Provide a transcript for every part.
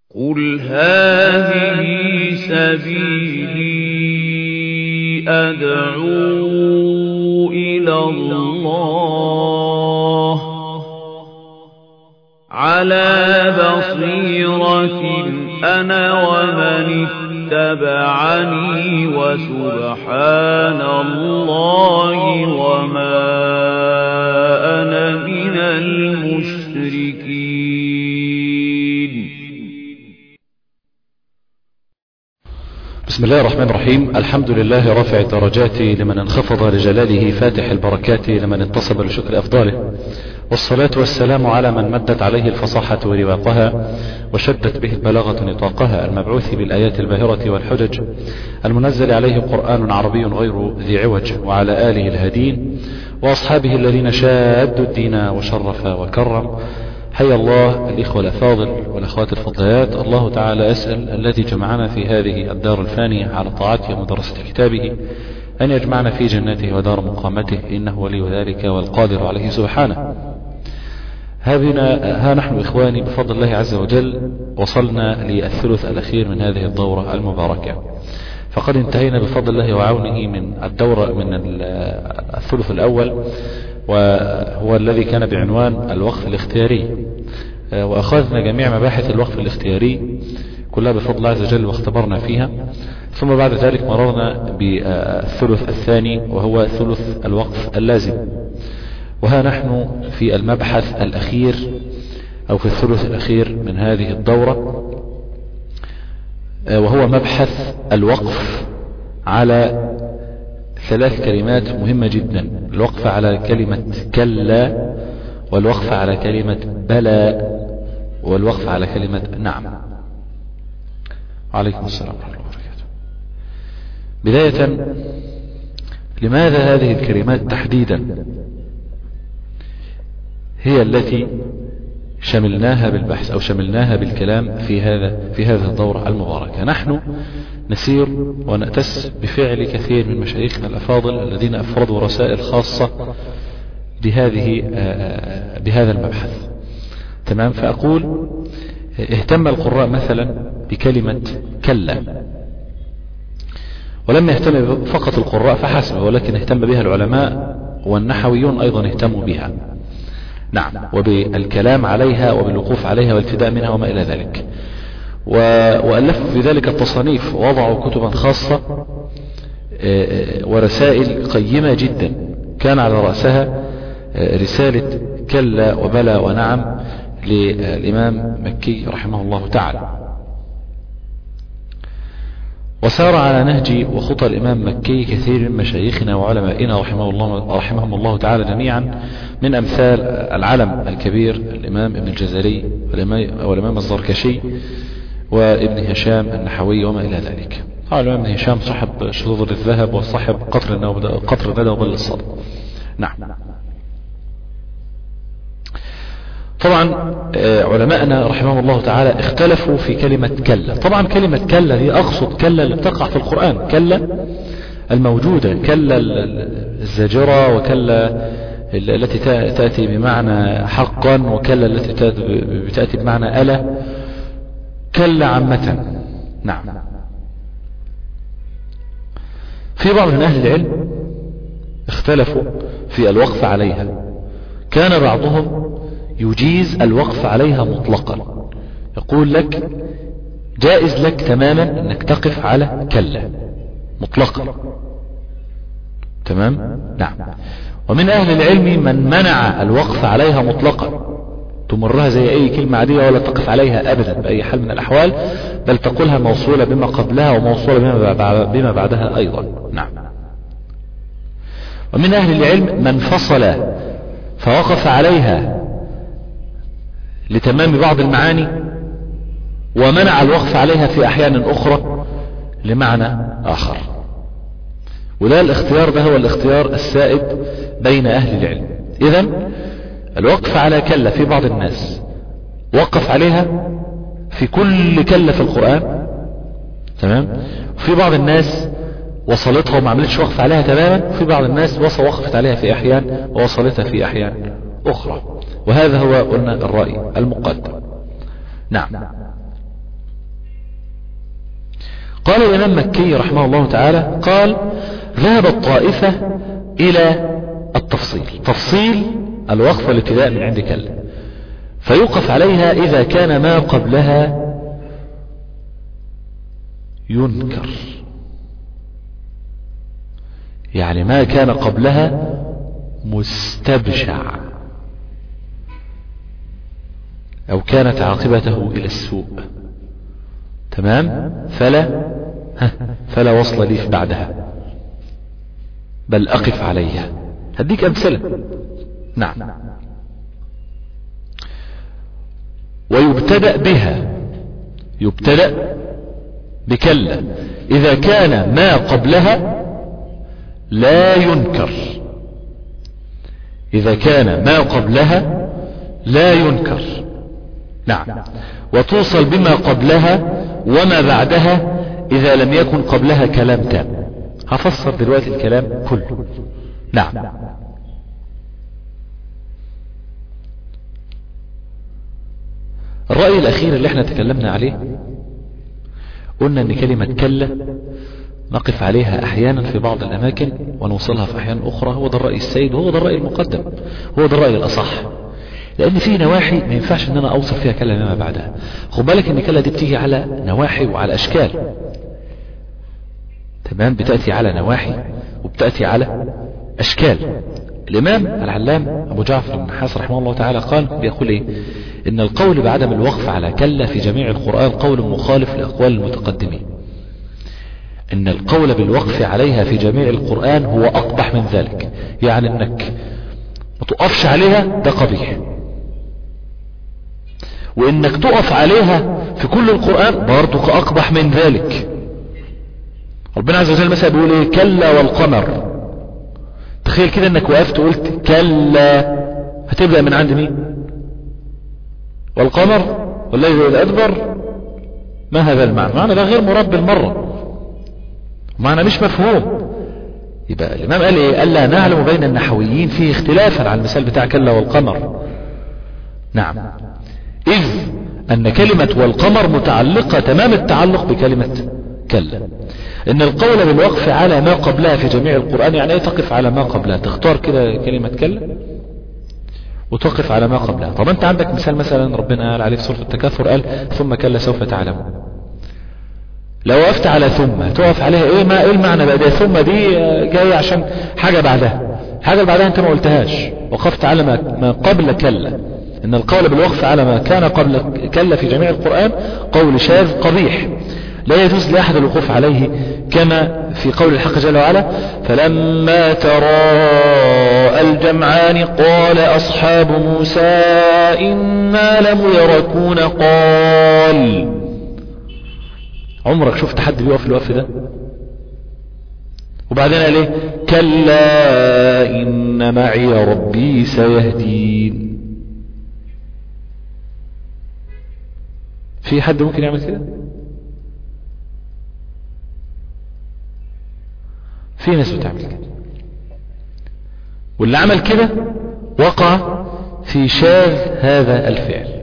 قل هذه سبيلي أدعو إلى الله على بصيرة أنا ومن اتبعني وسبحان الله وما أنا من المشركين بسم الله الرحمن الرحيم الحمد لله رافع الدرجات لمن انخفض لجلاله فاتح البركات لمن انتصب لشكر أفضاله والصلاة والسلام على من مدت عليه الفصاحة ورواقها وشدت به البلاغة نطاقها المبعوث بالآيات الباهرة والحجج المنزل عليه قرآن عربي غير ذي عوج وعلى آله الهدين وأصحابه الذين شادوا الدين وشرف وكرم حيا الله الإخوة الأفاضل والأخوات الفضليات الله تعالى أسأل الذي جمعنا في هذه الدار الفانية على طاعته ومدرسة كتابه أن يجمعنا في جنته ودار مقامته إنه ولي ذلك والقادر عليه سبحانه ها, بنا ها نحن إخواني بفضل الله عز وجل وصلنا للثلث الأخير من هذه الدورة المباركة فقد انتهينا بفضل الله وعونه من الدورة من الثلث الأول وهو الذي كان بعنوان الوقف الاختياري وأخذنا جميع مباحث الوقف الاختياري كلها بفضل الله عز وجل واختبرنا فيها ثم بعد ذلك مررنا بالثلث الثاني وهو ثلث الوقف اللازم وها نحن في المبحث الأخير أو في الثلث الأخير من هذه الدورة وهو مبحث الوقف على ثلاث كلمات مهمة جدا الوقف على كلمة كلا والوقف على كلمة بلى والوقف على كلمة نعم عليكم السلام ورحمة الله وبركاته بداية لماذا هذه الكلمات تحديدا هي التي شملناها بالبحث أو شملناها بالكلام في هذا في هذه الدورة المباركة نحن نسير ونأتس بفعل كثير من مشايخنا الأفاضل الذين أفردوا رسائل خاصة بهذه بهذا المبحث تمام فأقول اهتم القراء مثلا بكلمة كلا ولم يهتم فقط القراء فحسب ولكن اهتم بها العلماء والنحويون أيضا اهتموا بها نعم وبالكلام عليها وبالوقوف عليها والابتداء منها وما إلى ذلك وألفوا في ذلك التصانيف ووضعوا كتبا خاصة ورسائل قيمة جدا كان على رأسها رسالة كلا وبلا ونعم للإمام مكي رحمه الله تعالى وسار على نهج وخطى الإمام مكي كثير من مشايخنا وعلمائنا رحمه الله رحمهم الله تعالى جميعا من أمثال العلم الكبير الإمام ابن الجزري والإمام الزركشي وابن هشام النحوي وما إلى ذلك قال الإمام ابن هشام صاحب شذور الذهب وصاحب قطر قطر الندى وبل الصدر نعم طبعا علماءنا رحمهم الله تعالى اختلفوا في كلمة كلا طبعا كلمة كلا دي أقصد كلا اللي بتقع في القرآن كلا الموجودة كلا الزاجرة وكلا التي تأتي بمعنى حقا وكلا التي تأتي بمعنى ألا كلا عامة نعم في بعض من أهل العلم اختلفوا في الوقف عليها كان بعضهم يجيز الوقف عليها مطلقا يقول لك جائز لك تماما انك تقف على كلا مطلقا تمام نعم ومن اهل العلم من منع الوقف عليها مطلقا تمرها زي اي كلمة عادية ولا تقف عليها ابدا باي حال من الاحوال بل تقولها موصولة بما قبلها وموصولة بما بعدها ايضا نعم ومن اهل العلم من فصل فوقف عليها لتمام بعض المعاني ومنع الوقف عليها في احيان اخرى لمعنى اخر وده الاختيار ده هو الاختيار السائد بين اهل العلم اذا الوقف على كلة في بعض الناس وقف عليها في كل كلة في القرآن تمام وفي بعض الناس وصلتها وما عملتش وقف عليها تماما وفي بعض الناس وصل وقفت عليها في احيان ووصلتها في احيان اخرى وهذا هو قلنا الرأي المقدم نعم قال الإمام مكي رحمه الله تعالى قال ذهبت طائفة إلى التفصيل تفصيل الوقف والابتداء من عند كلا فيوقف عليها إذا كان ما قبلها ينكر يعني ما كان قبلها مستبشع أو كانت عاقبته إلى السوء تمام فلا فلا وصل لي بعدها بل أقف عليها هديك أمثلة نعم ويبتدأ بها يبتدأ بكلا إذا كان ما قبلها لا ينكر إذا كان ما قبلها لا ينكر نعم وتوصل بما قبلها وما بعدها إذا لم يكن قبلها كلام تام هفسر دلوقتي الكلام كله نعم الرأي الأخير اللي احنا تكلمنا عليه قلنا ان كلمة كلا نقف عليها احيانا في بعض الاماكن ونوصلها في احيان اخرى هو ده الرأي السيد وهو ده الرأي المقدم هو ده الرأي الاصح لان في نواحي ما ينفعش ان انا اوصف فيها كلا ما بعدها خد بالك ان كلا دي بتيجي على نواحي وعلى اشكال تمام بتأتي على نواحي وبتأتي على اشكال الامام العلام ابو جعفر بن حاس رحمه الله تعالى قال بيقول ايه ان القول بعدم الوقف على كلا في جميع القرآن قول مخالف لاقوال المتقدمين ان القول بالوقف عليها في جميع القرآن هو اقبح من ذلك يعني انك ما تقفش عليها ده قبيح وانك تقف عليها في كل القرآن برضه اقبح من ذلك ربنا عز وجل مثلا بيقول ايه كلا والقمر تخيل كده انك وقفت وقلت كلا هتبدأ من عند مين والقمر والليل إذا أدبر ما هذا المعنى معنى ده غير مراد بالمرة معنى مش مفهوم يبقى الإمام قال إيه ألا نعلم بين النحويين فيه اختلافا على المثال بتاع كلا والقمر نعم إذ أن كلمة والقمر متعلقة تمام التعلق بكلمة كلا ان القول بالوقف على ما قبلها في جميع القرآن يعني ايه تقف على ما قبلها تختار كده كلمة كلا وتقف على ما قبلها طب انت عندك مثال مثلا ربنا قال عليه في سورة التكاثر قال ثم كلا سوف تعلمون لو وقفت على ثم تقف عليها ايه ما ايه المعنى بقى ده ثم دي جاية عشان حاجة بعدها حاجة بعدها انت ما قلتهاش وقفت على ما قبل كلا ان القول بالوقف على ما كان قبل كلا في جميع القرآن قول شاذ قبيح لا يجوز لأحد الوقوف عليه كما في قول الحق جل وعلا فلما ترى الجمعان قال أصحاب موسى إنا لمدركون قال عمرك شفت حد بيقف الوقف ده وبعدين قال ايه كلا إن معي ربي سيهدين في حد ممكن يعمل كده في ناس بتعمل كده واللي عمل كده وقع في شاذ هذا الفعل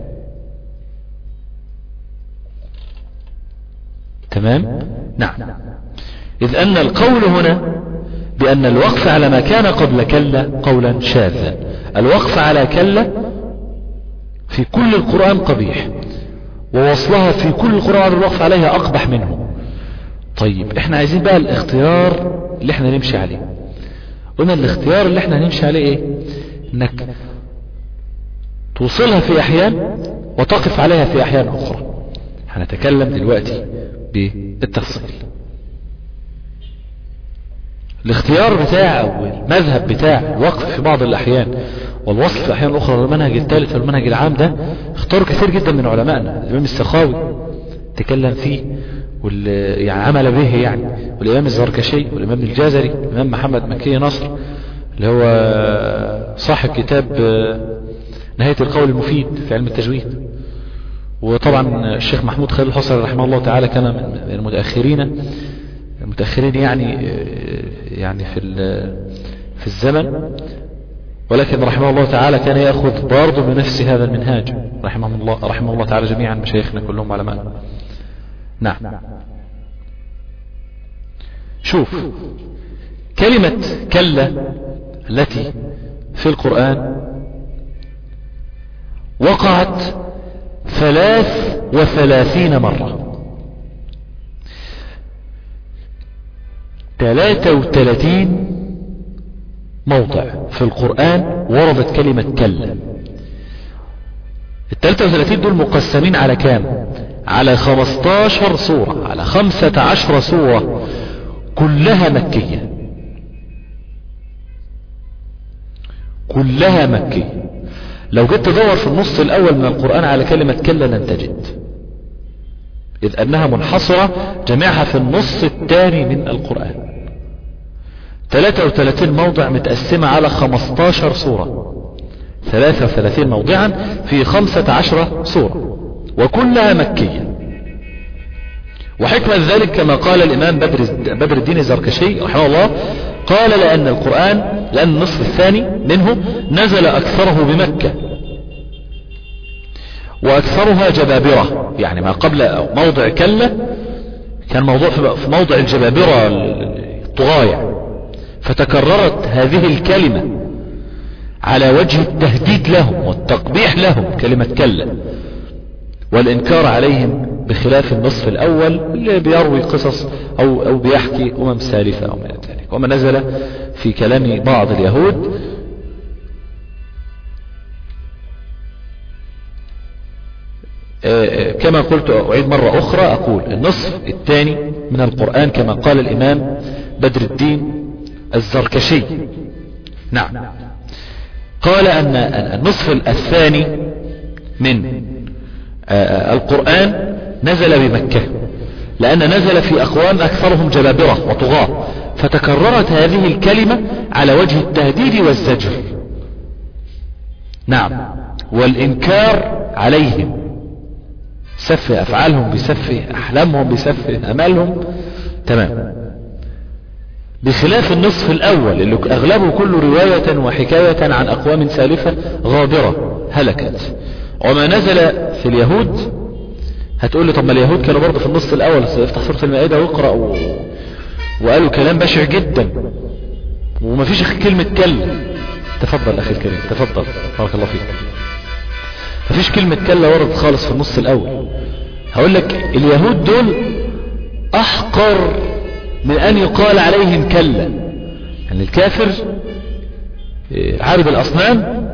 تمام نعم إذ أن القول هنا بأن الوقف على ما كان قبل كلا قولا شاذا الوقف على كلا في كل القرآن قبيح ووصلها في كل القرآن الوقف عليها أقبح منه طيب احنا عايزين بقى الاختيار اللي احنا نمشي عليه قلنا الاختيار اللي احنا هنمشي عليه ايه انك توصلها في احيان وتقف عليها في احيان اخرى هنتكلم دلوقتي بالتفصيل الاختيار بتاع او المذهب بتاع الوقف في بعض الاحيان والوصف في احيان اخرى المنهج الثالث والمنهج العام ده اختاروا كثير جدا من علمائنا الامام السخاوي تكلم فيه واللي يعني عمل به يعني والإمام الزركشي والإمام الجازري الإمام محمد مكي نصر اللي هو صاحب كتاب نهاية القول المفيد في علم التجويد وطبعا الشيخ محمود خليل الحصري رحمه الله تعالى كان من المتأخرين المتأخرين يعني يعني في في الزمن ولكن رحمه الله تعالى كان يأخذ برضه بنفس هذا المنهاج رحمه الله رحمه الله تعالى جميعا مشايخنا كلهم علماء نعم شوف كلمة كلا التي في القرآن وقعت ثلاث وثلاثين مرة ثلاثة وثلاثين موضع في القرآن وردت كلمة كلا الثلاثة وثلاثين دول مقسمين على كام على خمستاشر سورة على خمسة عشر سورة كلها مكية كلها مكية لو جيت تدور في النص الاول من القرآن على كلمة كلا لن تجد اذ انها منحصرة جميعها في النص الثاني من القرآن 33 موضع متقسمة على 15 سورة 33 موضعا في 15 سورة وكلها مكية وحكمة ذلك كما قال الإمام بدر, بدر الدين الزركشي رحمه الله قال لأن القرآن لأن النصف الثاني منه نزل أكثره بمكة وأكثرها جبابرة يعني ما قبل موضع كلة كان موضوع في موضع الجبابرة الطغاية فتكررت هذه الكلمة على وجه التهديد لهم والتقبيح لهم كلمة كلا والإنكار عليهم بخلاف النصف الأول اللي بيروي قصص أو, أو بيحكي أمم سالفة أو من ذلك وما نزل في كلام بعض اليهود آه، آه، كما قلت أعيد مرة أخرى أقول النصف الثاني من القرآن كما قال الإمام بدر الدين الزركشي نعم قال أن النصف الثاني من آه، القرآن نزل بمكة لأن نزل في أقوام أكثرهم جبابرة وطغاة فتكررت هذه الكلمة على وجه التهديد والزجر نعم والإنكار عليهم سف أفعالهم بسف أحلامهم بسف أمالهم تمام بخلاف النصف الأول اللي أغلبه كله رواية وحكاية عن أقوام سالفة غابرة هلكت وما نزل في اليهود هتقول لي طب ما اليهود كانوا برضه في النصف الأول افتح سورة المائدة واقرأ و... وقالوا كلام بشع جدا وما فيش كلمة كلا تفضل أخي الكريم تفضل بارك الله فيك ما فيش كلمة كلا ورد خالص في النص الأول هقول لك اليهود دول أحقر من أن يقال عليهم كلا يعني الكافر إيه، عابد الأصنام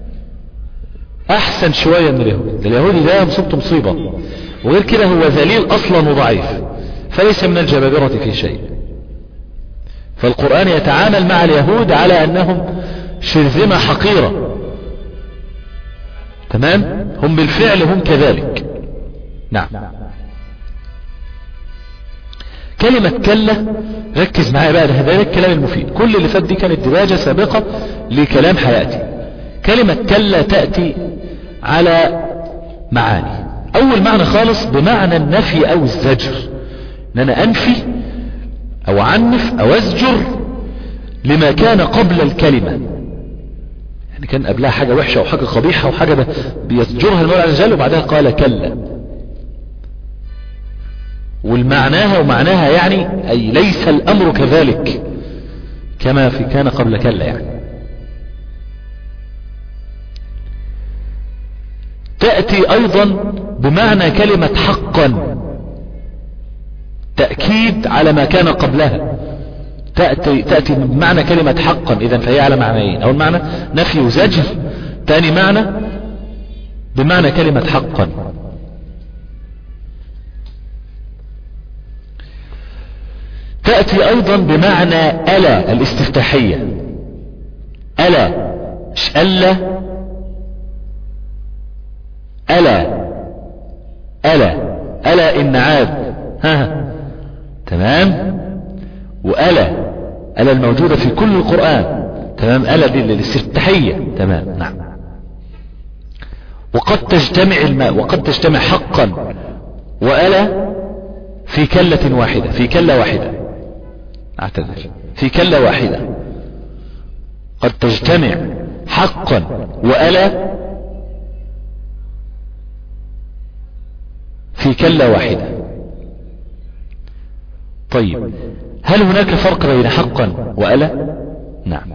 أحسن شوية من اليهود اليهودي ده مصيبته مصيبة وغير كده هو ذليل أصلا وضعيف فليس من الجبابرة في شيء فالقرآن يتعامل مع اليهود على أنهم شرذمة حقيرة تمام هم بالفعل هم كذلك نعم كلمة كلا ركز معايا بقى ده الكلام المفيد كل اللي فات دي كانت دراجة سابقة لكلام حياتي كلمة كلا تأتي على معاني اول معنى خالص بمعنى النفي او الزجر ان انا انفي او عنف او ازجر لما كان قبل الكلمة يعني كان قبلها حاجة وحشة او حاجة قبيحة او حاجة بيزجرها المولى عز وجل وبعدها قال كلا والمعناها ومعناها يعني أي ليس الأمر كذلك كما في كان قبل كلا يعني تأتي أيضا بمعنى كلمة حقا تأكيد على ما كان قبلها تأتي, تأتي بمعنى كلمة حقا إذا فهي على معنيين أول معنى نفي وزجر ثاني معنى بمعنى كلمة حقا تأتي أيضا بمعنى ألا الاستفتاحية ألا مش ألا ألا ألا ألا إن عاد ها تمام وألا ألا الموجودة في كل القرآن تمام ألا دي للاستفتاحية تمام نعم وقد تجتمع الماء وقد تجتمع حقا وألا في كلة واحدة في كلة واحدة اعتذر في كلة واحدة قد تجتمع حقا وألا في كلة واحدة طيب هل هناك فرق بين حقا وألا نعم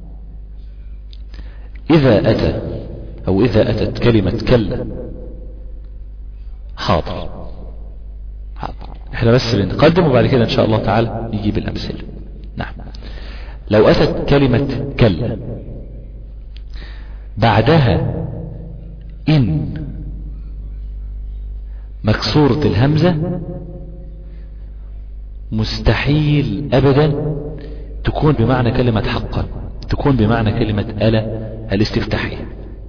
إذا أتى أو إذا أتت كلمة كلا حاضر حاضر احنا بس بنقدم وبعد كده ان شاء الله تعالى نجيب الامثله نعم لو اتت كلمه كلا بعدها ان مكسوره الهمزه مستحيل ابدا تكون بمعنى كلمه حقا تكون بمعنى كلمه الا الاستفتاحيه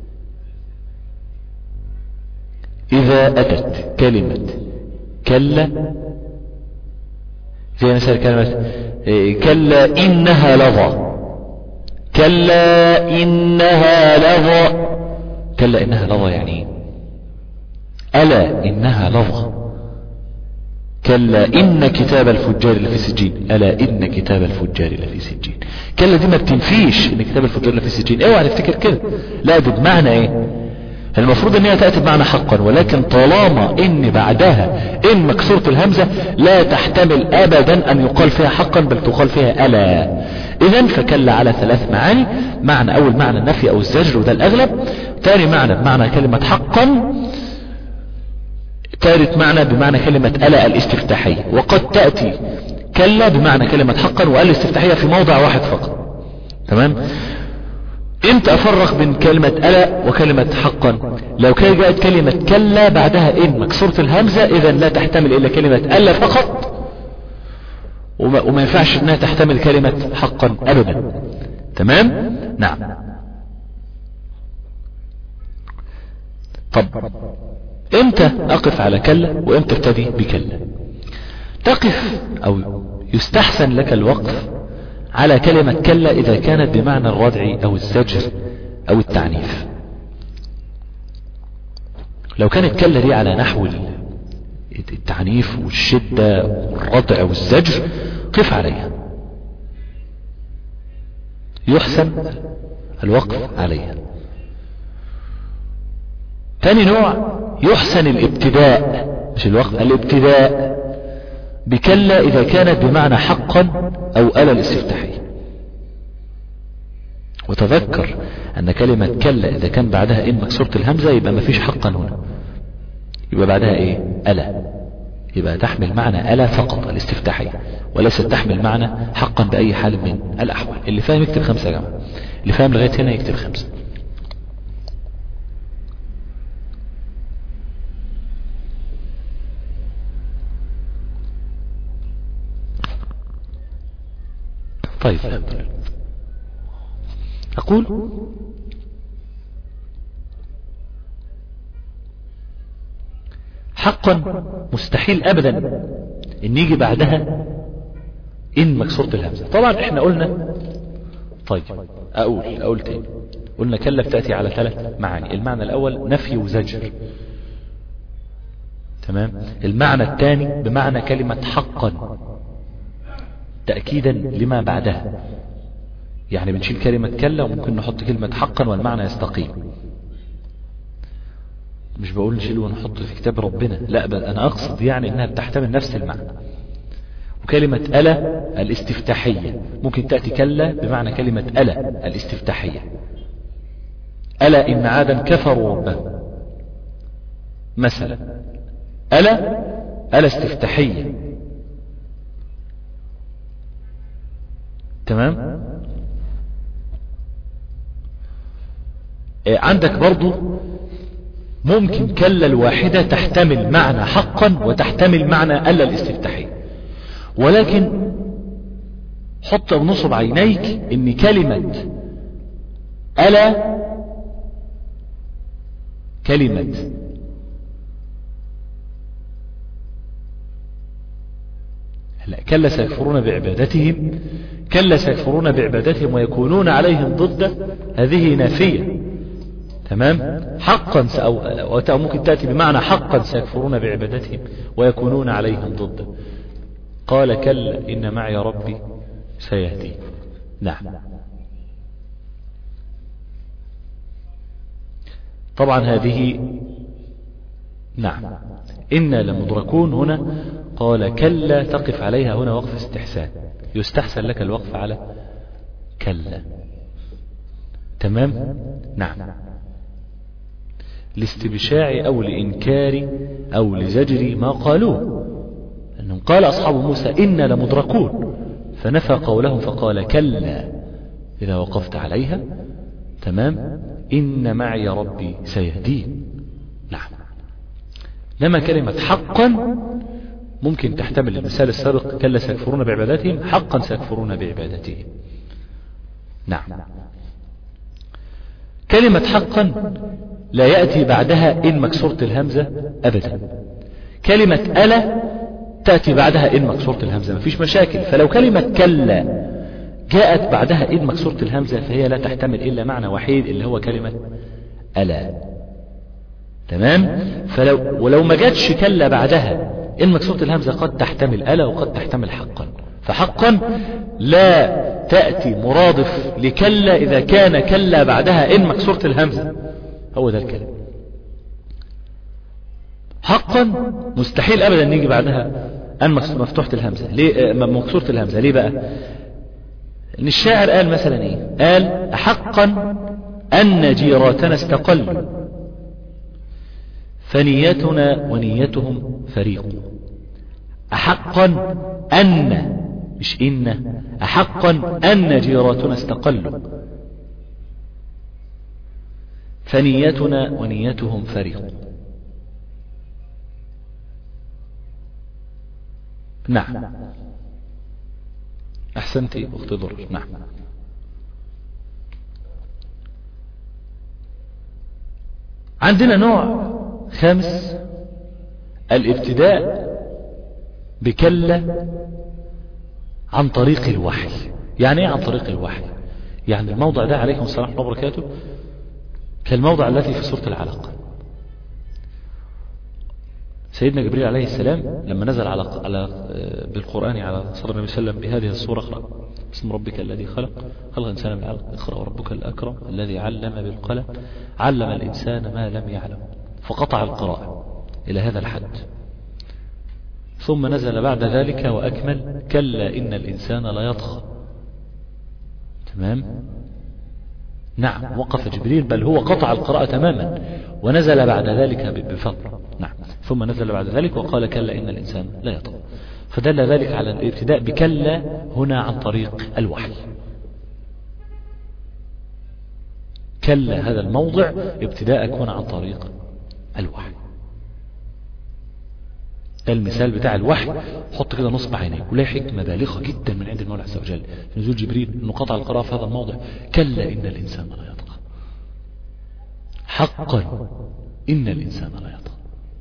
إذا أتت كلمة كلا زي مثلا كلمة إيه، كلا إنها لظى كلا إنها لظى كلا إنها لظى يعني إيه؟ ألا إنها لظى كلا إن كتاب الفجار لفي سجين ألا إن كتاب الفجار لفي سجين كلا دي ما بتنفيش إن كتاب الفجار لفي سجين اوعى تفتكر كده لا دي بمعنى إيه المفروض ان هي تأتي بمعنى حقا ولكن طالما ان بعدها ان مكسورة الهمزة لا تحتمل ابدا ان يقال فيها حقا بل تقال فيها الا اذا فكل على ثلاث معاني معنى اول معنى النفي او الزجر وده الاغلب ثاني معنى بمعنى كلمة حقا ثالث معنى بمعنى كلمة الا الاستفتاحية وقد تأتي كلا بمعنى كلمة حقا وألا الاستفتاحية في موضع واحد فقط تمام امتى افرق بين كلمة الا وكلمة حقا لو كان جاءت كلمة كلا بعدها ان مكسورة الهمزة اذا لا تحتمل الا كلمة الا فقط وما, وما ينفعش انها تحتمل كلمة حقا ابدا تمام نعم طب امتى اقف على كلا وامتى ابتدي بكلا تقف او يستحسن لك الوقف على كلمة كلا إذا كانت بمعنى الردع أو الزجر أو التعنيف لو كانت كلا دي على نحو التعنيف والشدة والردع والزجر قف عليها يحسن الوقف عليها ثاني نوع يحسن الابتداء مش الوقف الابتداء بكلا إذا كانت بمعنى حقا أو ألا الاستفتاحية وتذكر أن كلمة كلا إذا كان بعدها إن مكسورة الهمزة يبقى ما فيش حقا هنا يبقى بعدها إيه ألا يبقى تحمل معنى ألا فقط الاستفتاحية وليست تحمل معنى حقا بأي حال من الأحوال اللي فاهم يكتب خمسة يا جماعة اللي فاهم لغاية هنا يكتب خمسة طيب أقول حقا مستحيل أبدا إن يجي بعدها إن مكسورة الهمزة طبعا إحنا قلنا طيب أقول أقول تاني قلنا كلا بتأتي على ثلاث معاني المعنى الأول نفي وزجر تمام المعنى الثاني بمعنى كلمة حقا تأكيدا لما بعدها يعني بنشيل كلمة كلا وممكن نحط كلمة حقا والمعنى يستقيم مش بقول نشيل ونحط في كتاب ربنا لا بل أنا أقصد يعني أنها بتحتمل نفس المعنى وكلمة ألا الاستفتاحية ممكن تأتي كلا بمعنى كلمة ألا الاستفتاحية ألا إن عادا كفروا ربهم مثلا ألا ألا استفتاحية تمام عندك برضو ممكن كلا الواحدة تحتمل معنى حقا وتحتمل معنى ألا الاستفتاحية ولكن حط بنصب عينيك ان كلمة ألا كلمة لا كلا سيكفرون بعبادتهم كلا سيكفرون بعبادتهم ويكونون عليهم ضد هذه نافية تمام حقا أو ممكن تأتي بمعنى حقا سيكفرون بعبادتهم ويكونون عليهم ضد قال كلا إن معي ربي سيهدي نعم طبعا هذه نعم إنا لمدركون هنا قال كلا تقف عليها هنا وقف استحسان يستحسن لك الوقف على كلا تمام نعم لاستبشاع أو لإنكار أو لزجر ما قالوه أنهم قال أصحاب موسى إنا لمدركون فنفى قولهم فقال كلا إذا وقفت عليها تمام إن معي ربي سيهدين نعم لما كلمة حقا ممكن تحتمل المثال السابق كلا سيكفرون بعبادتهم حقا سيكفرون بعبادتهم نعم كلمة حقا لا يأتي بعدها إن مكسورة الهمزة أبدا كلمة ألا تأتي بعدها إن مكسورة الهمزة مفيش مشاكل فلو كلمة كلا جاءت بعدها إن مكسورة الهمزة فهي لا تحتمل إلا معنى وحيد اللي هو كلمة ألا تمام فلو ولو ما جاتش كلا بعدها إن مكسورة الهمزة قد تحتمل ألا وقد تحتمل حقا فحقا لا تأتي مرادف لكلا إذا كان كلا بعدها إن مكسورة الهمزة هو ده الكلام حقا مستحيل أبدا نيجي بعدها أن مفتوحة الهمزة ليه مكسورة الهمزة ليه بقى إن الشاعر قال مثلا إيه قال حقا أن جيراتنا استقلوا فنيتنا ونيتهم فريق أحقا أن مش إن أحقا أن جيراتنا استقلوا فنيتنا ونيتهم فريق نعم أحسنت أخت ضر نعم عندنا نوع خامس الابتداء بكلة عن طريق الوحي يعني ايه عن طريق الوحي يعني الموضع ده عليكم السلام ورحمة الله وبركاته كالموضع الذي في سورة العلق سيدنا جبريل عليه السلام لما نزل على على بالقرآن على صدر النبي صلى الله عليه وسلم بهذه الصورة اقرأ بسم ربك الذي خلق خلق الإنسان من علق اقرأ وربك الأكرم الذي علم بالقلم علم الإنسان ما لم يعلم فقطع القراءة إلى هذا الحد ثم نزل بعد ذلك وأكمل كلا إن الإنسان لا يطغى تمام نعم وقف جبريل بل هو قطع القراءة تماما ونزل بعد ذلك بفضل نعم ثم نزل بعد ذلك وقال كلا إن الإنسان لا يطغى فدل ذلك على الابتداء بكلا هنا عن طريق الوحي كلا هذا الموضع ابتداءك هنا عن طريق الوحي ده المثال بتاع الوحي حط كده نصب عينيك ولا حكمة بالغة جدا من عند المولى عز وجل في نزول جبريل انه قطع القراءة في هذا الموضع كلا إن الإنسان لا يطغى حقا إن الإنسان لا يطغى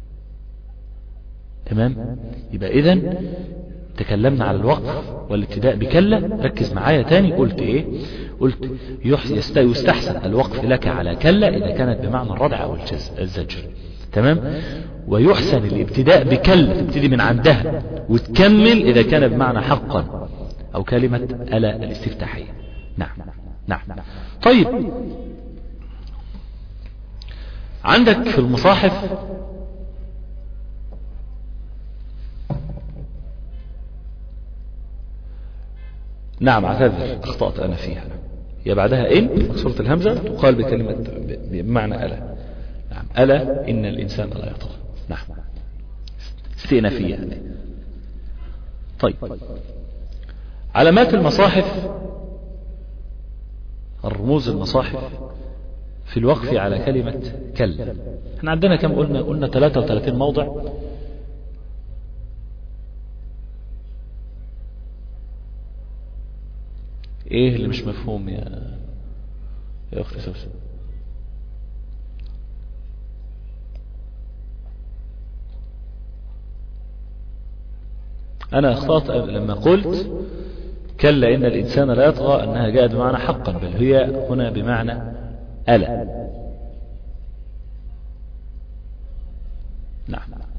تمام يبقى إذا تكلمنا على الوقف والابتداء بكلا ركز معايا تاني قلت ايه قلت يستحسن الوقف لك على كلا إذا كانت بمعنى الردع أو الزجر تمام ويحسن الابتداء بكل تبتدي من عندها وتكمل إذا كان بمعنى حقا أو كلمة ألا الاستفتاحية نعم نعم طيب عندك في المصاحف نعم اعتذر اخطأت انا فيها هي بعدها ان مكسورة الهمزة تقال بكلمة بمعنى ألا نعم ألا إن الإنسان لا يطغى نعم استئنافية هذه طيب علامات المصاحف الرموز المصاحف في الوقف على كلمة كلا احنا عندنا كم قلنا قلنا 33 موضع ايه اللي مش مفهوم يا يا اختي سوسن أنا أخطأت لما قلت كلا إن الإنسان لا يطغى أنها جاءت بمعنى حقا بل هي هنا بمعنى ألا نعم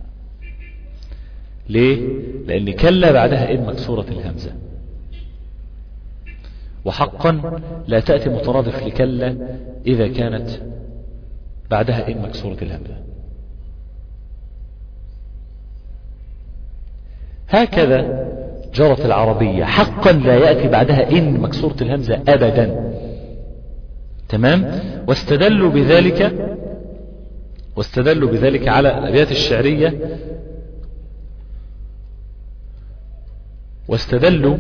ليه لأن كلا بعدها إن مكسورة الهمزة وحقا لا تأتي مترادف لكلا إذا كانت بعدها إن مكسورة الهمزة هكذا جرت العربية حقا لا يأتي بعدها إن مكسورة الهمزة أبدا تمام واستدلوا بذلك واستدلوا بذلك على الأبيات الشعرية واستدلوا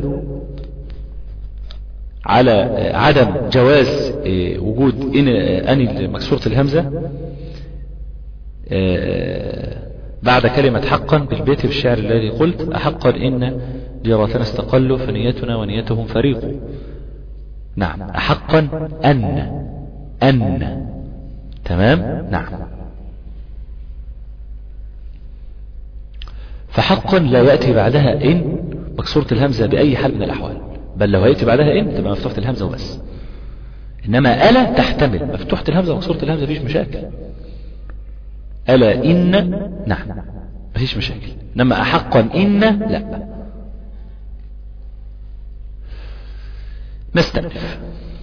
على عدم جواز آه، وجود إن أني مكسورة الهمزة آه، بعد كلمة حقا بالبيت بالشعر الذي قلت أحقا إن جيراتنا استقلوا فنيتنا ونيتهم فريق نعم أحقا أن أن تمام نعم فحقا لا يأتي بعدها إن مكسورة الهمزة بأي حال من الأحوال بل لو يأتي بعدها إن تبقى مفتوحة الهمزة وبس إنما ألا تحتمل مفتوحة الهمزة ومكسورة الهمزة مفيش مشاكل ألا إن نعم مفيش مشاكل إنما أحقا إن لا نستأنف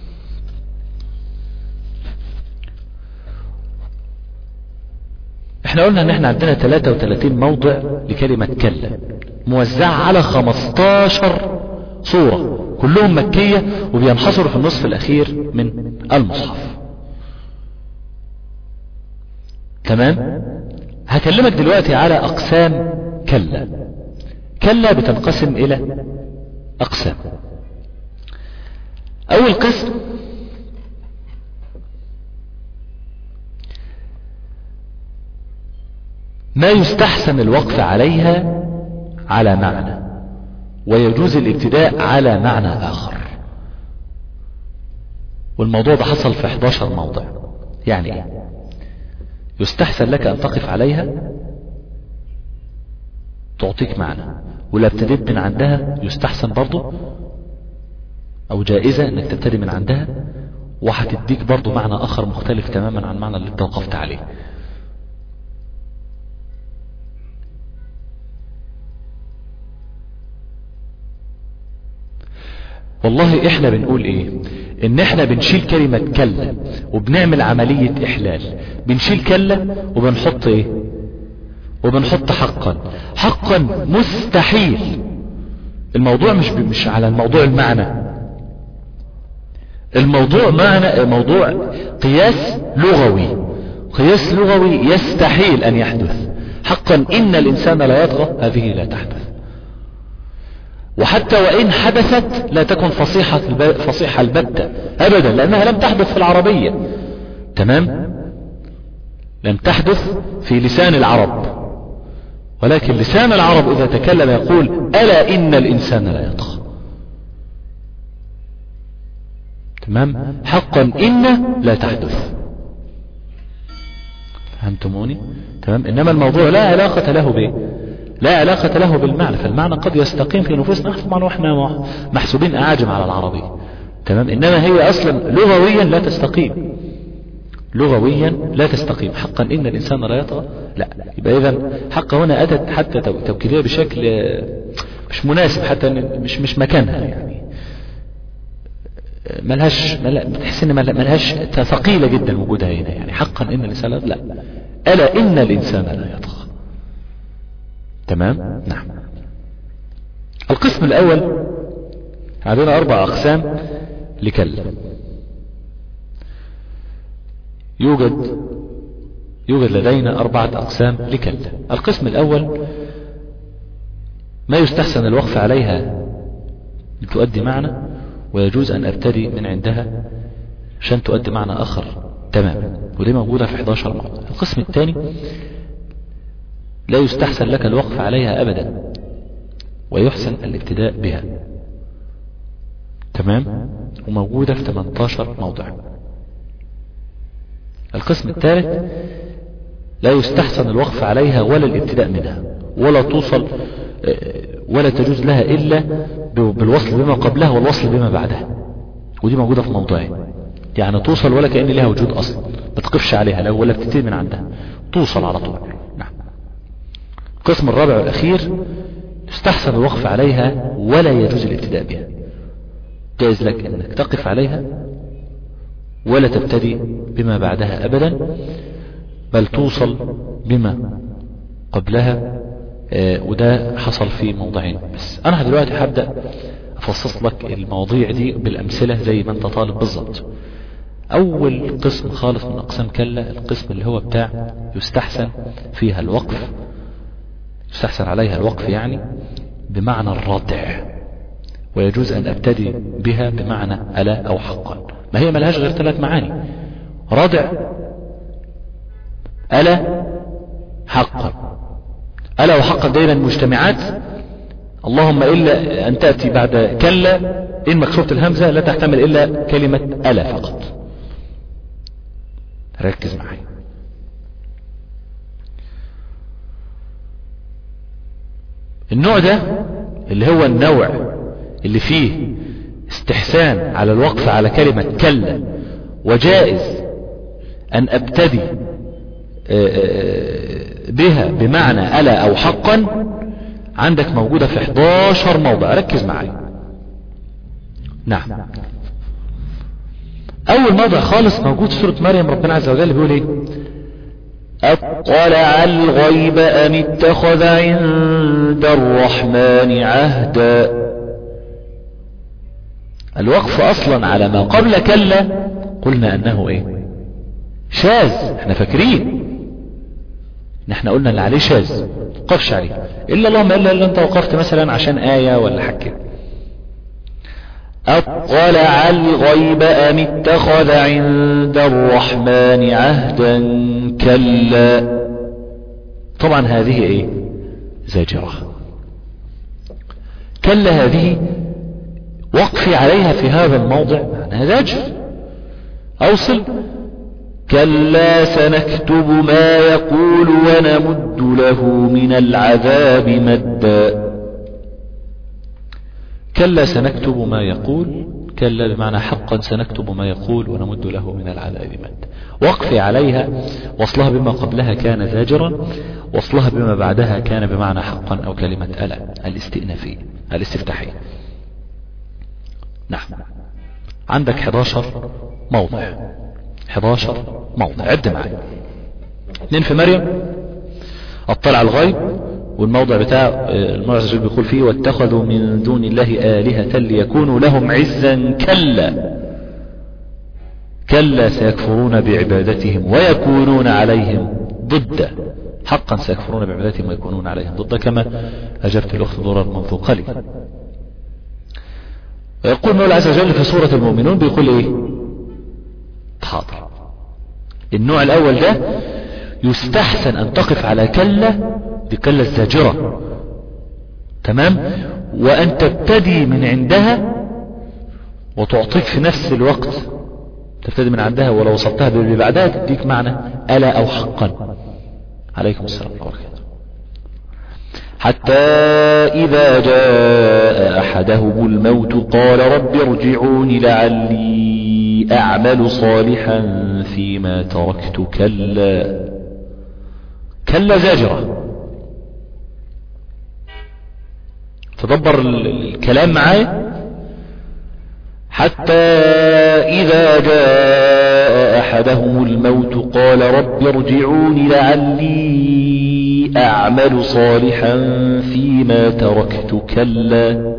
احنا قلنا ان احنا عندنا 33 موضع لكلمة كلا موزعة على 15 صورة كلهم مكية وبينحصروا في النصف الاخير من المصحف تمام هكلمك دلوقتي على اقسام كلا كلا بتنقسم الى اقسام اول قسم ما يستحسن الوقف عليها على معنى ويجوز الابتداء على معنى آخر والموضوع ده حصل في 11 موضع يعني ايه يستحسن لك أن تقف عليها تعطيك معنى ولا ابتديت من عندها يستحسن برضو أو جائزة أنك تبتدي من عندها وهتديك برضو معنى آخر مختلف تماما عن المعنى اللي انت وقفت عليه والله احنا بنقول ايه ان احنا بنشيل كلمة كلا وبنعمل عملية احلال بنشيل كلا وبنحط ايه وبنحط حقا حقا مستحيل الموضوع مش مش على الموضوع المعنى الموضوع معنى موضوع قياس لغوي قياس لغوي يستحيل ان يحدث حقا ان الانسان لا يطغى هذه لا تحدث وحتى وإن حدثت لا تكن فصيحة, فصيحة البتة أبدا لأنها لم تحدث في العربية تمام لم تحدث في لسان العرب ولكن لسان العرب إذا تكلم يقول ألا إن الإنسان لا يطغى تمام حقا إن لا تحدث فهمتموني تمام إنما الموضوع لا علاقة له به لا علاقة له بالمعنى فالمعنى قد يستقيم في نفوسنا طبعا واحنا محسوبين أعاجم على العربية تمام إنما هي أصلا لغويا لا تستقيم لغويا لا تستقيم حقا إن الإنسان لا يطغى لا يبقى إذا حق هنا أتت حتى توكيدية بشكل مش مناسب حتى مش مش مكانها يعني ملهاش مل... بتحس ان ملهاش ثقيلة جدا وجودها هنا يعني حقا ان الانسان لا الا ان الانسان لا يطغى تمام نعم القسم الاول عندنا اربع اقسام لكلا يوجد يوجد لدينا اربعة اقسام لكلا القسم الاول ما يستحسن الوقف عليها لتؤدي معنى ويجوز ان ابتدي من عندها عشان تؤدي معنى اخر تماما ودي موجودة في 11 موضع القسم الثاني لا يستحسن لك الوقف عليها أبدا ويحسن الابتداء بها تمام وموجودة في 18 موضع القسم الثالث لا يستحسن الوقف عليها ولا الابتداء منها ولا توصل ولا تجوز لها إلا بالوصل بما قبلها والوصل بما بعدها ودي موجودة في موضعين يعني توصل ولا كأن لها وجود أصلا ما تقفش عليها لو ولا بتبتدي من عندها توصل على طول القسم الرابع والأخير يستحسن الوقف عليها ولا يجوز الابتداء بها جائز لك أنك تقف عليها ولا تبتدي بما بعدها أبدا بل توصل بما قبلها آه، وده حصل في موضعين بس انا دلوقتي هبدأ افصص لك المواضيع دي بالامثلة زي ما انت طالب بالظبط اول قسم خالص من اقسام كلا القسم اللي هو بتاع يستحسن فيها الوقف يستحسن عليها الوقف يعني بمعنى الردع ويجوز ان ابتدي بها بمعنى الا او حقا ما هي ملهاش غير ثلاث معاني ردع الا حقا الا وحقا دايما مجتمعات اللهم الا ان تاتي بعد كلا ان مكسوره الهمزه لا تحتمل الا كلمه الا فقط ركز معي النوع ده اللي هو النوع اللي فيه استحسان على الوقف على كلمة كلا وجائز أن أبتدي بها بمعنى ألا أو حقا عندك موجودة في 11 موضع ركز معي نعم أول موضع خالص موجود في سورة مريم ربنا عز وجل بيقول إيه أطلع الغيب أم اتخذ عند الرحمن عهدا الوقف أصلا على ما قبل كلا قلنا أنه إيه شاذ احنا فاكرين نحن قلنا اللي عليه شاذ وقفش عليه إلا اللهم إلا إلا أنت وقفت مثلا عشان آية ولا حاجة أطلع الغيب أم اتخذ عند الرحمن عهدا كلا طبعا هذه ايه زاجرة كلا هذه وقفي عليها في هذا الموضع معناها زاجر اوصل كلا سنكتب ما يقول ونمد له من العذاب مدا كلا سنكتب ما يقول كلا بمعنى حقا سنكتب ما يقول ونمد له من العذاب مد وقفي عليها وصلها بما قبلها كان زاجرا وصلها بما بعدها كان بمعنى حقا أو كلمة ألا الاستئنافية الاستفتاحية نعم عندك 11 موضع 11 موضع عد معي اثنين في مريم اطلع الغيب والموضع بتاع المعزز بيقول فيه واتخذوا من دون الله آلهة ليكونوا لهم عزا كلا كلا سيكفرون بعبادتهم ويكونون عليهم ضد حقا سيكفرون بعبادتهم ويكونون عليهم ضد كما أجبت الأخت ضرر منذ قليل ويقول مولى عز وجل في سورة المؤمنون بيقول ايه حاضر النوع الأول ده يستحسن أن تقف على كلا بكلا الزاجرة تمام وأن تبتدي من عندها وتعطيك في نفس الوقت تبتدي من عندها ولو وصلتها باللي بعدها تديك معنى ألا أو حقا عليكم السلام وبركاته حتى إذا جاء أحدهم الموت قال رب ارجعون لعلي أعمل صالحا فيما تركت كلا كلا زاجرة تدبر الكلام معايا حتى إذا جاء أحدهم الموت قال رب ارجعون لعلي أعمل صالحا فيما تركت كلا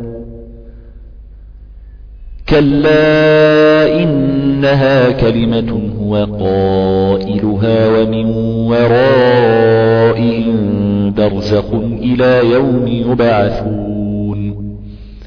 كلا إنها كلمة هو قائلها ومن ورائهم برزخ إلى يوم يبعثون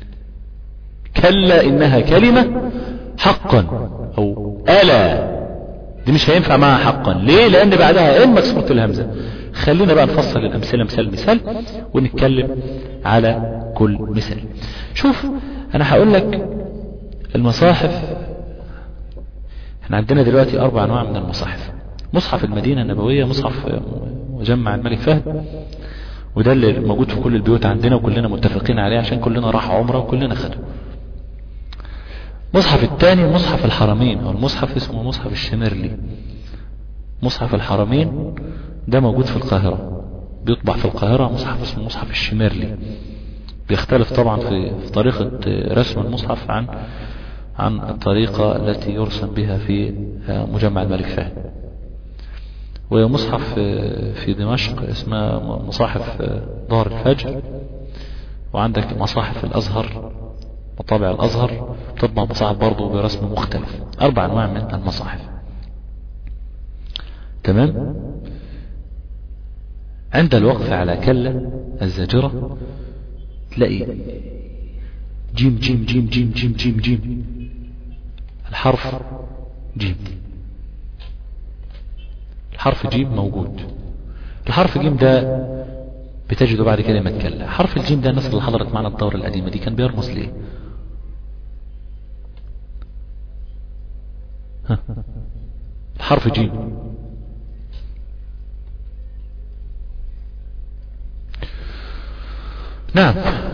كلا إنها كلمة حقا أو ألا دي مش هينفع معها حقا ليه لأن بعدها إن مكسورة الهمزة خلينا بقى نفصل الأمثلة مثال مثال ونتكلم على كل مثال شوف أنا هقول لك المصاحف احنا عندنا دلوقتي أربع أنواع من المصاحف مصحف المدينة النبوية مصحف مجمع الملك فهد وده اللي موجود في كل البيوت عندنا وكلنا متفقين عليه عشان كلنا راح عمره وكلنا خده مصحف الثاني مصحف الحرمين او المصحف اسمه مصحف الشمرلي مصحف الحرمين ده موجود في القاهرة بيطبع في القاهرة مصحف اسمه مصحف الشمرلي بيختلف طبعا في طريقة رسم المصحف عن عن الطريقة التي يرسم بها في مجمع الملك فهد ومصحف في دمشق اسمه مصاحف دار الفجر وعندك مصاحف الأزهر مطابع الأزهر تطبع مصاحف برضه برسم مختلف أربع أنواع من المصاحف تمام عند الوقف على كلة الزاجرة تلاقي جيم جيم جيم جيم جيم جيم جيم الحرف جيم الحرف جيم موجود الحرف جيم ده بتجده بعد كلمة كلا حرف الجيم ده الناس اللي حضرت معنا الدورة القديمة دي كان بيرمز ليه الحرف جيم نعم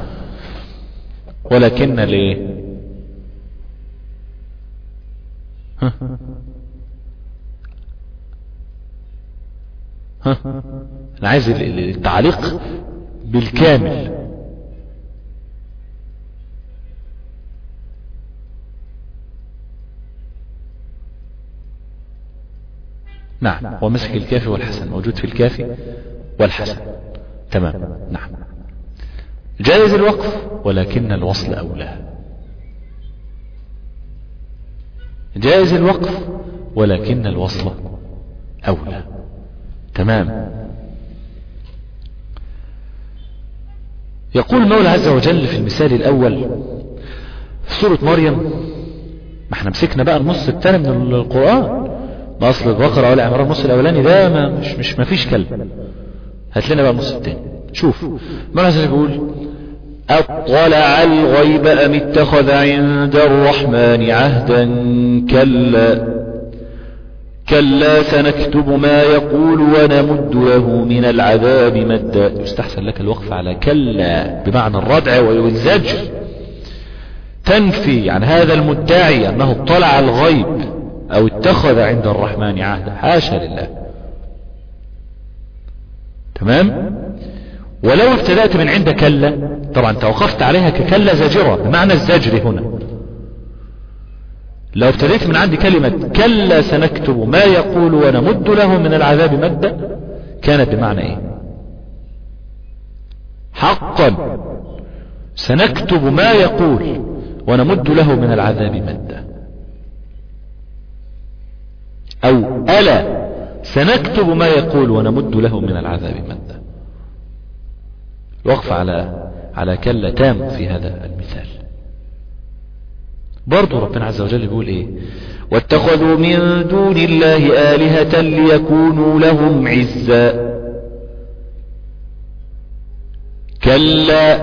ولكن ليه ها ها انا عايز التعليق بالكامل نعم هو مسك الكافي والحسن موجود في الكافي والحسن تمام نعم جائز الوقف ولكن الوصل أولى جائز الوقف ولكن الوصل أولى تمام يقول المولى عز وجل في المثال الأول في سورة مريم ما احنا مسكنا بقى النص الثاني من القرآن ما أصل البقرة ولا عمران النص الأولاني ده ما مش مش ما فيش كلب هات لنا بقى النص الثاني شوف المولى عز وجل بيقول أطلع الغيب أم اتخذ عند الرحمن عهدا كلا كلا سنكتب ما يقول ونمد له من العذاب مدا يستحسن لك الوقف على كلا بمعنى الردع والزجر تنفي عن هذا المدعي أنه اطلع الغيب أو اتخذ عند الرحمن عهدا حاشا لله تمام ولو ابتدأت من عند كلا طبعا توقفت عليها ككلا زاجرة بمعنى الزجر هنا لو ابتديت من عند كلمة كلا سنكتب ما يقول ونمد له من العذاب مدا كانت بمعنى ايه حقا سنكتب ما يقول ونمد له من العذاب مدا او الا سنكتب ما يقول ونمد له من العذاب مدا وقف على على كلا تام في هذا المثال برضو ربنا عز وجل بيقول ايه واتخذوا من دون الله آلهة ليكونوا لهم عزا كلا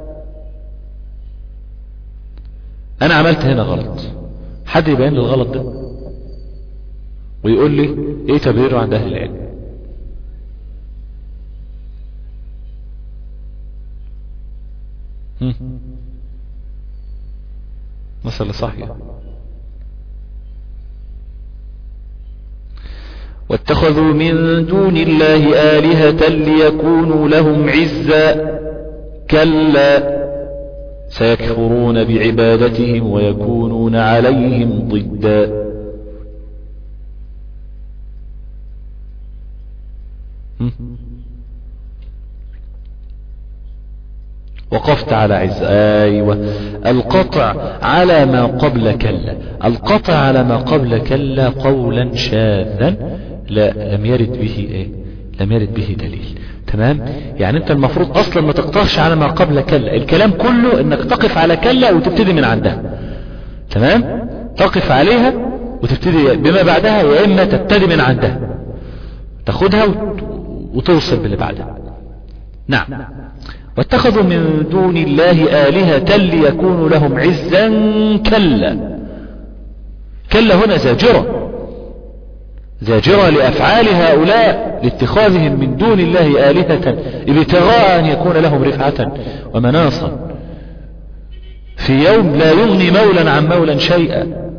انا عملت هنا غلط حد يبين لي الغلط ده ويقول لي ايه تبريره عند اهل العلم مسألة صحيحة واتخذوا من دون الله آلهة ليكونوا لهم عزا كلا سيكفرون بعبادتهم ويكونون عليهم ضدا وقفت على عز ايوه القطع على ما قبل كلا القطع على ما قبل كلا قولا شاذا لا لم يرد به ايه لم يرد به دليل تمام يعني انت المفروض اصلا ما تقطعش على ما قبل كلا الكلام كله انك تقف على كلا وتبتدي من عندها تمام تقف عليها وتبتدي بما بعدها يا اما تبتدي من عندها تاخدها وتوصل باللي بعدها نعم واتخذوا من دون الله آلهة ليكونوا لهم عزا كلا كلا هنا زاجرة زاجرة لأفعال هؤلاء لاتخاذهم من دون الله آلهة ابتغاء أن يكون لهم رفعة ومناصا في يوم لا يغني مولا عن مولا شيئا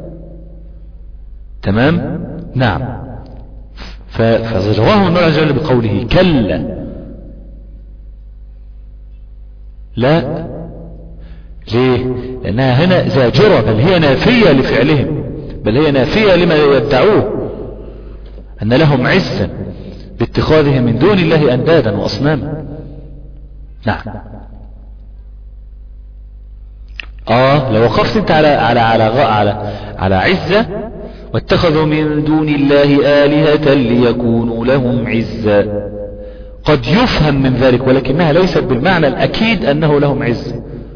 تمام نعم فزجرهم النور عز وجل بقوله كلا لا ليه لأنها هنا زاجرة بل هي نافية لفعلهم بل هي نافية لما يدعوه أن لهم عزا باتخاذهم من دون الله أندادا وأصناما نعم اه لو وقفت انت على على على على على عزة واتخذوا من دون الله آلهة ليكونوا لهم عزا قد يفهم من ذلك ولكنها ليست بالمعنى الأكيد أنه لهم عز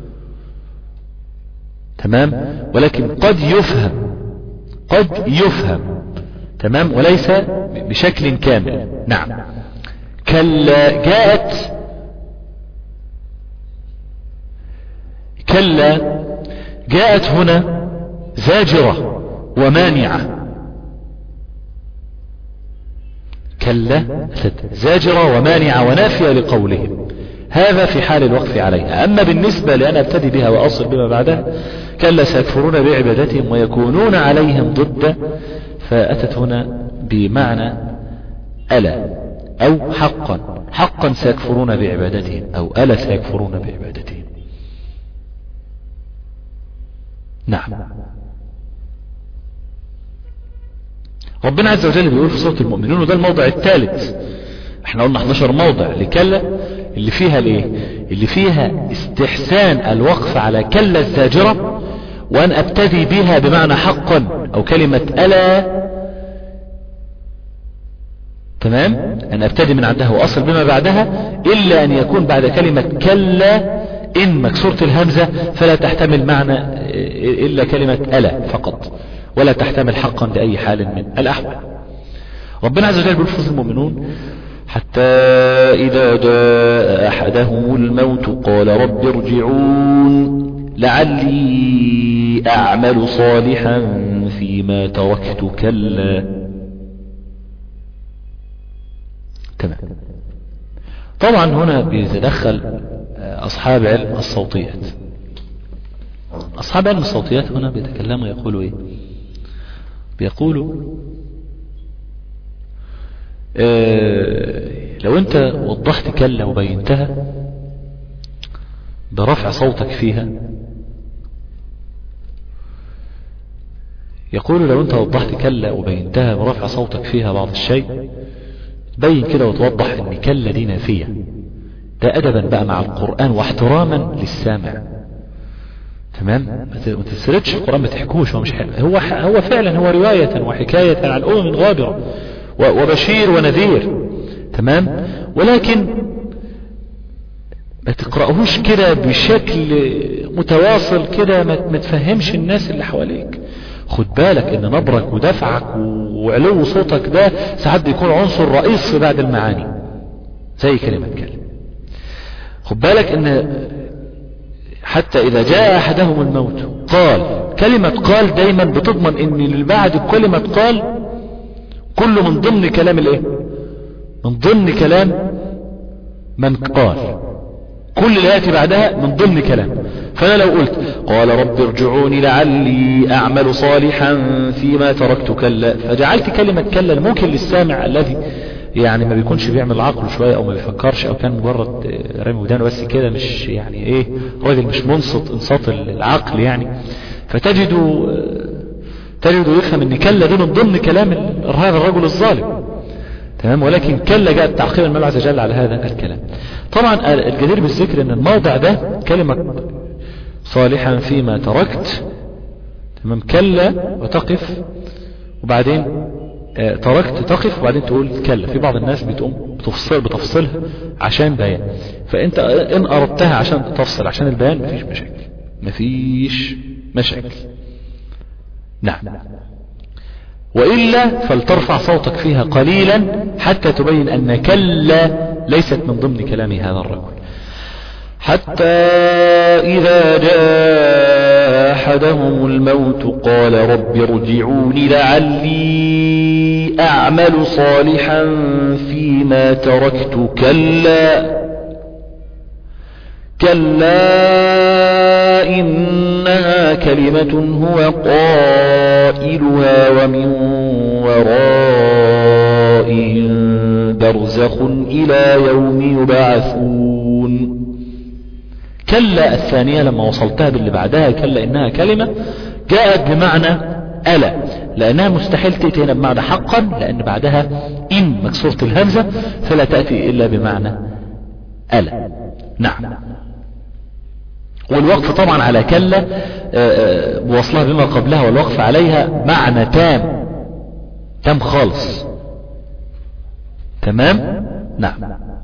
تمام ولكن قد يفهم قد يفهم تمام وليس بشكل كامل نعم كلا جاءت كلا جاءت هنا زاجرة ومانعة كلا زاجرة ومانعة ونافية لقولهم هذا في حال الوقف عليها أما بالنسبة لأن أبتدي بها وأصل بما بعدها كلا سيكفرون بعبادتهم ويكونون عليهم ضد فأتت هنا بمعنى ألا أو حقا حقا سيكفرون بعبادتهم أو ألا سيكفرون بعبادتهم نعم ربنا عز وجل بيقول في سورة المؤمنون وده الموضع الثالث احنا قلنا 11 موضع لكلا اللي فيها الايه اللي فيها استحسان الوقف على كلا الزاجرة وان ابتدي بها بمعنى حقا او كلمة الا تمام ان ابتدي من عندها واصل بما بعدها الا ان يكون بعد كلمة كلا ان مكسورة الهمزة فلا تحتمل معنى الا كلمة الا فقط ولا تحتمل حقا بأي حال من الأحوال ربنا عز وجل بالفوز المؤمنون حتى إذا جاء أحدهم الموت قال رب ارجعون لعلي أعمل صالحا فيما تركت كلا تمام طبعا هنا بيتدخل أصحاب علم الصوتيات أصحاب علم الصوتيات هنا بيتكلموا يقولوا إيه بيقولوا آه لو انت وضحت كلا وبينتها برفع صوتك فيها يقول لو انت وضحت كلا وبينتها برفع صوتك فيها بعض الشيء بين كده وتوضح ان كلا دي نافية ده ادبا بقى مع القرآن واحتراما للسامع تمام ما تسردش القرآن ما تحكوش هو مش حلو هو هو فعلا هو رواية وحكاية عن أمم غابرة وبشير ونذير تمام ولكن ما تقرأهوش كده بشكل متواصل كده ما تفهمش الناس اللي حواليك خد بالك ان نبرك ودفعك وعلو صوتك ده ساعات بيكون عنصر رئيس في بعض المعاني زي كلمة كلمة خد بالك ان حتى إذا جاء أحدهم الموت قال كلمة قال دايما بتضمن ان اللي بعد كلمة قال كله من ضمن كلام الايه من ضمن كلام من قال كل اللي يأتي بعدها من ضمن كلام فأنا لو قلت قال رب ارجعوني لعلي أعمل صالحا فيما تركت كلا فجعلت كلمة كلا ممكن للسامع الذي يعني ما بيكونش بيعمل عقله شوية او ما بيفكرش او كان مجرد رامي ودانه بس كده مش يعني ايه راجل مش منصت انصات العقل يعني فتجد تجد يفهم ان كلا دي من ضمن كلام هذا الرجل الظالم تمام ولكن كلا جاء تعقيبا المولى عز وجل على هذا الكلام طبعا الجدير بالذكر ان الموضع ده كلمة صالحا فيما تركت تمام كلا وتقف وبعدين آه تركت تقف وبعدين تقول كلا في بعض الناس بتقوم بتفصل بتفصلها عشان بيان فانت ان اردتها عشان تفصل عشان البيان مفيش مشاكل مفيش مشاكل نعم وإلا فلترفع صوتك فيها قليلا حتى تبين أن كلا ليست من ضمن كلام هذا الرجل حتى إذا جاء أحدهم الموت قال رب ارجعون لعلي أعمل صالحا فيما تركت كلا كلا إنها كلمة هو قائلها ومن ورائهم برزخ إلى يوم يبعثون كلا الثانية لما وصلتها باللي بعدها كلا إنها كلمة جاءت بمعنى ألا لأنها مستحيل تأتي هنا بمعنى حقا لأن بعدها إن مكسورة الهمزة فلا تأتي إلا بمعنى ألا نعم والوقف طبعا على كلا بوصلها بما قبلها والوقف عليها معنى تام تام خالص تمام نعم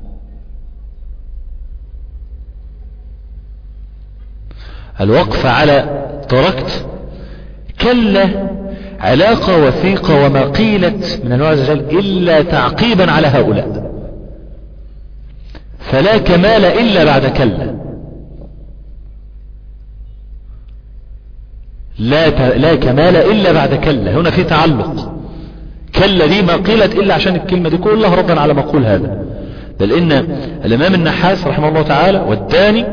الوقف على تركت كلا علاقة وثيقة وما قيلت من الله عز وجل إلا تعقيبا على هؤلاء فلا كمال إلا بعد كلا لا ت... لا كمال إلا بعد كلا هنا في تعلق كلا دي ما قيلت إلا عشان الكلمة دي كلها ردا على مقول هذا بل إن الإمام النحاس رحمه الله تعالى والداني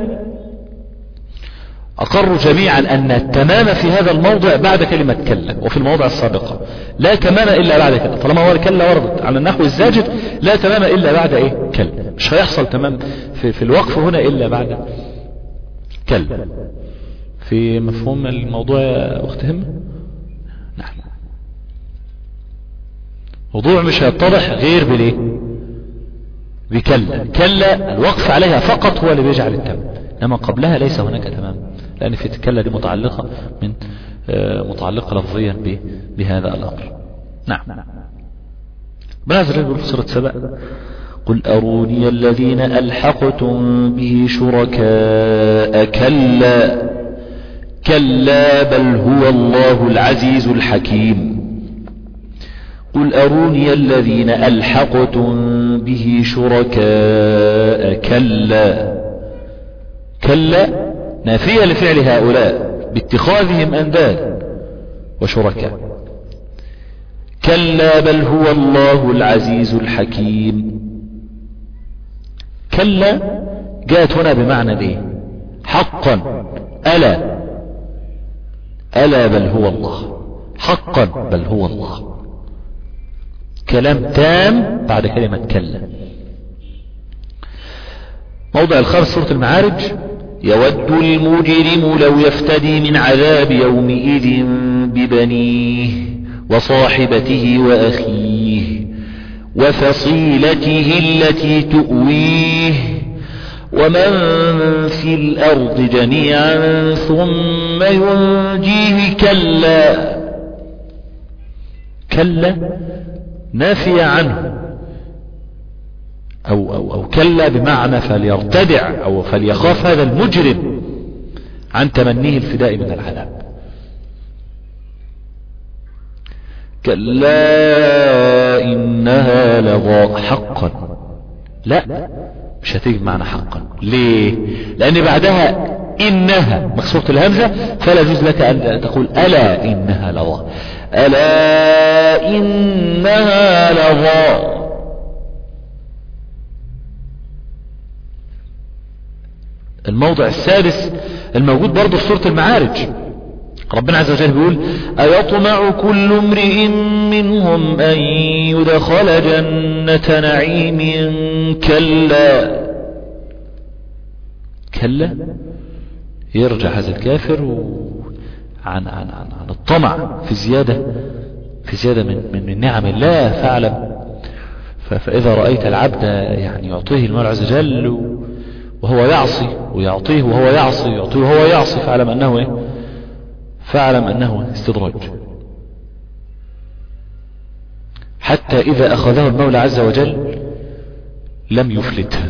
أقروا جميعا أن التمام في هذا الموضع بعد كلمة كلا وفي المواضع السابقة لا تمام إلا بعد كلا طالما هو كلا وردت على النحو الزاجد لا تمام إلا بعد إيه كلا مش هيحصل تمام في, في الوقف هنا إلا بعد كلا في مفهوم الموضوع يا أخت همة نعم موضوع مش هيتضح غير بالايه بكلا كلا الوقف عليها فقط هو اللي بيجعل التمام انما قبلها ليس هناك تمام لان في كلا دي متعلقة من متعلقة لفظيا بهذا الامر نعم بنازل يقول في سورة سبأ قل أروني الذين ألحقتم به شركاء كلا كلا بل هو الله العزيز الحكيم قل أروني الذين ألحقتم به شركاء كلا كلا نافية لفعل هؤلاء باتخاذهم أنداد وشركاء كلا بل هو الله العزيز الحكيم كلا جاءت هنا بمعنى الايه حقا ألا ألا بل هو الله حقا بل هو الله كلام تام بعد كلمة كلا موضع الخامس سورة المعارج يود المجرم لو يفتدي من عذاب يومئذ ببنيه وصاحبته وأخيه وفصيلته التي تؤويه ومن في الأرض جميعا ثم ينجيه كلا كلا نافية عنه أو, أو, أو كلا بمعنى فليرتدع أو فليخاف هذا المجرم عن تمنيه الفداء من العذاب كلا إنها لظى حقا لا مش هتيجي بمعنى حقا ليه لأن بعدها إنها مكسورة الهمزة فلا يجوز لك أن تقول ألا إنها لظى ألا إنها لظى الموضع السادس الموجود برضه في سورة المعارج ربنا عز وجل بيقول أيطمع كل امرئ منهم أن يدخل جنة نعيم كلا كلا يرجع هذا الكافر و... عن, عن, عن, عن الطمع في زيادة في زيادة من, من, من نعم الله فاعلم فإذا رأيت العبد يعني يعطيه المولى عز وجل وهو يعصي ويعطيه وهو يعصي يعطيه وهو يعصي فاعلم أنه إيه فاعلم أنه استدراج حتى إذا أخذه المولى عز وجل لم يفلته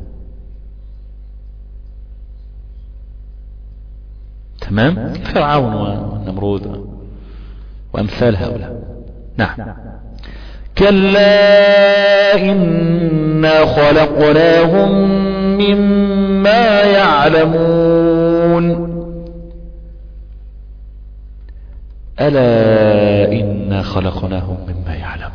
تمام فرعون والنمرود وأمثال هؤلاء نعم كلا إنا خلقناهم مما يعلمون ألا إنا خلقناهم مما يعلمون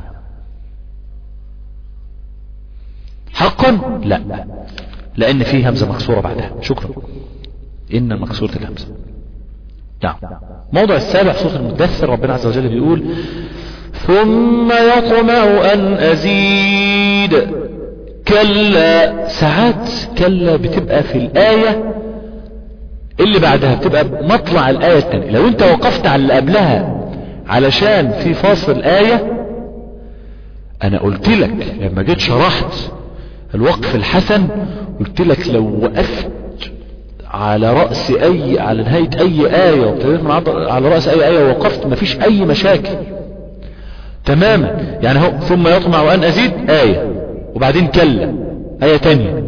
حقا لا لأن فيه همزة مكسورة بعدها شكرا إن مكسورة الهمزة نعم موضع السابع سورة المدثر ربنا عز وجل بيقول ثم يطمع أن أزيد كلا ساعات كلا بتبقى في الآية اللي بعدها بتبقى مطلع الآية الثانية لو انت وقفت على اللي قبلها علشان في فاصل آية انا قلت لك لما جيت شرحت الوقف الحسن قلت لك لو وقفت على رأس اي على نهاية اي آية وابتديت من على رأس اي آية ووقفت مفيش اي مشاكل تماما يعني هو ثم يطمع ان ازيد آية وبعدين كلا آية تانية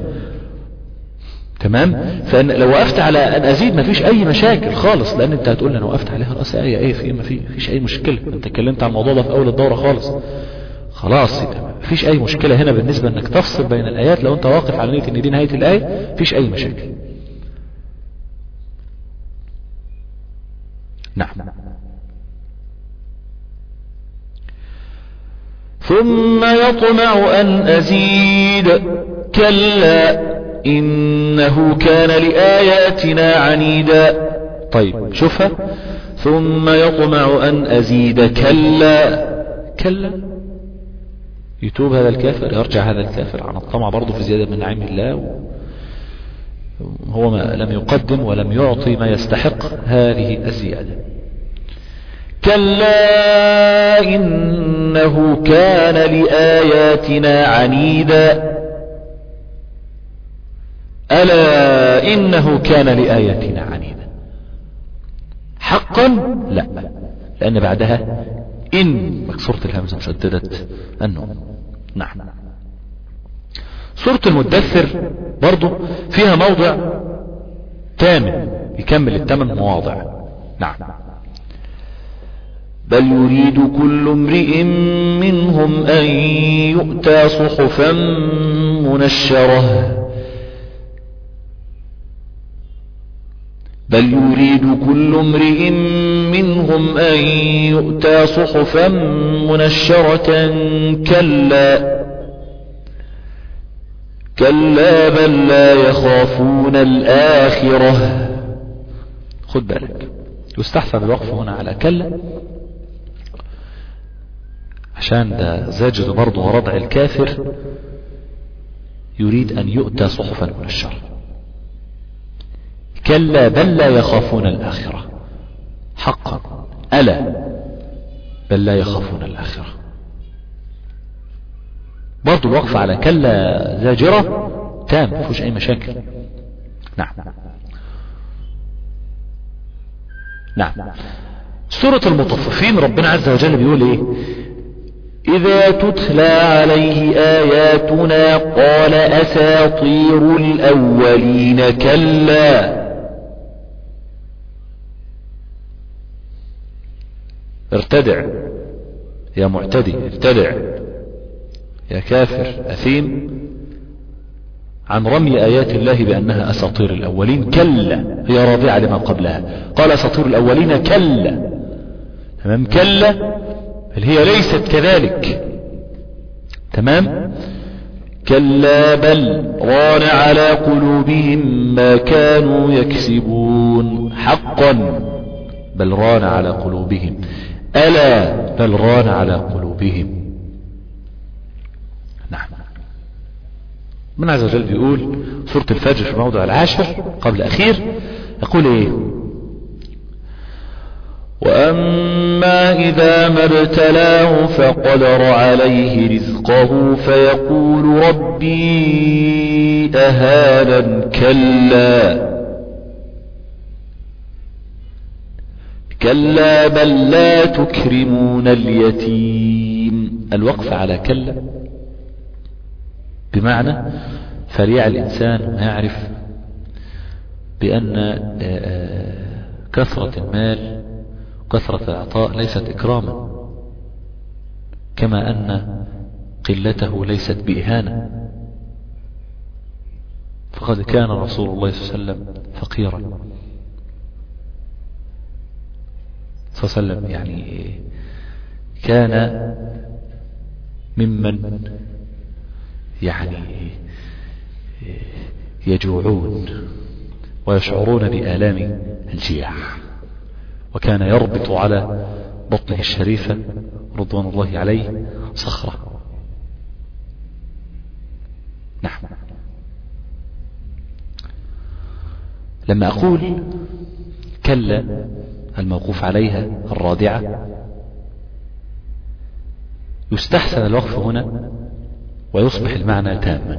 تمام فان لو وقفت على ان ازيد مفيش اي مشاكل خالص لان انت هتقول لي انا وقفت عليها رأس آية ايه في ما في فيش اي مشكلة انت اتكلمت عن الموضوع ده في اول الدورة خالص خلاص مفيش اي مشكلة هنا بالنسبة انك تفصل بين الايات لو انت واقف على نية ان دي نهاية الاية مفيش اي مشاكل نعم ثم يطمع أن أزيد كلا إنه كان لآياتنا عنيدا طيب شوفها ثم يطمع أن أزيد كلا كلا يتوب هذا الكافر يرجع هذا الكافر عن الطمع برضه في زيادة من نعيم الله هو ما لم يقدم ولم يعطي ما يستحق هذه الزيادة كلا إنه كان لآياتنا عنيدا ألا إنه كان لآياتنا عنيدا حقا لا لأن بعدها إن مكسورة الهمزة مشددة النون نعم سورة المدثر برضو فيها موضع تامن يكمل الثمان مواضع نعم بل يريد كل امرئ منهم أن يؤتى صحفا منشرة بل يريد كل امرئ منهم أن يؤتى صحفا منشرة كلا كلا بل لا يخافون الآخرة خد بالك يستحسن الوقف هنا على كلا عشان ده زاجر برضه وردع الكافر يريد أن يؤتى صحفا منشرة كلا بل لا يخافون الآخرة حقا ألا بل لا يخافون الآخرة برضو الوقف على كلا زاجرة تام فيهوش أي مشاكل نعم نعم سورة المطففين ربنا عز وجل بيقول ايه إذا تتلى عليه آياتنا قال أساطير الأولين كلا ارتدع يا معتدي ارتدع يا كافر أثيم عن رمي آيات الله بأنها أساطير الأولين كلا هي راضعة لما قبلها قال أساطير الأولين كلا تمام كلا بل هي ليست كذلك تمام كلا بل ران على قلوبهم ما كانوا يكسبون حقا بل ران على قلوبهم ألا بل ران على قلوبهم نعم من عز وجل بيقول سورة الفجر في الموضع العاشر قبل أخير يقول إيه وأما إذا ما ابتلاه فقدر عليه رزقه فيقول ربي أهانا كلا كلا بل لا تكرمون اليتيم الوقف على كلا بمعنى فليع الإنسان ويعرف بأن كثرة المال كثرة العطاء ليست إكراما كما أن قلته ليست بإهانة فقد كان رسول الله صلى الله عليه وسلم فقيرا صلى الله عليه وسلم يعني كان ممن يعني يجوعون ويشعرون بآلام الجياع وكان يربط على بطنه الشريفة رضوان الله عليه صخرة نعم لما أقول كلا الموقوف عليها الرادعة يستحسن الوقف هنا ويصبح المعنى تاما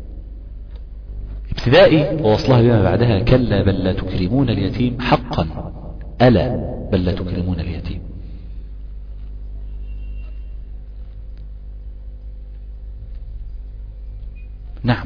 ابتدائي ووصلها بما بعدها كلا بل لا تكرمون اليتيم حقا ألا بل لا تكرمون اليتيم نعم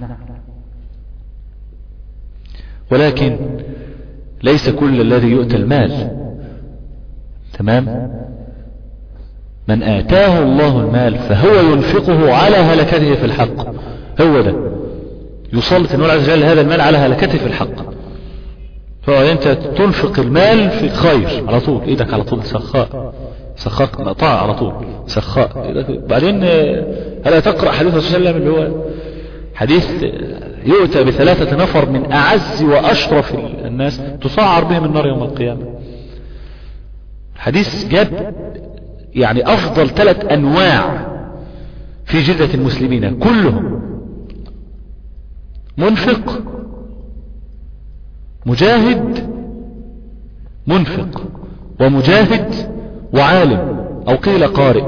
ولكن ليس كل الذي يؤتى المال تمام من آتاه الله المال فهو ينفقه على هلكته في الحق هو ده يسلط النور عز وجل هذا المال على هلكته في الحق فأنت تنفق المال في خير على طول ايدك على طول سخاء سخاء مقطع على طول سخاء بعدين ألا تقرأ حديث الرسول صلى الله عليه وسلم اللي هو حديث يؤتى بثلاثة نفر من أعز وأشرف الناس تصعر بهم النار يوم القيامة حديث جاب يعني أفضل ثلاث أنواع في جلدة المسلمين كلهم منفق مجاهد منفق ومجاهد وعالم أو قيل قارئ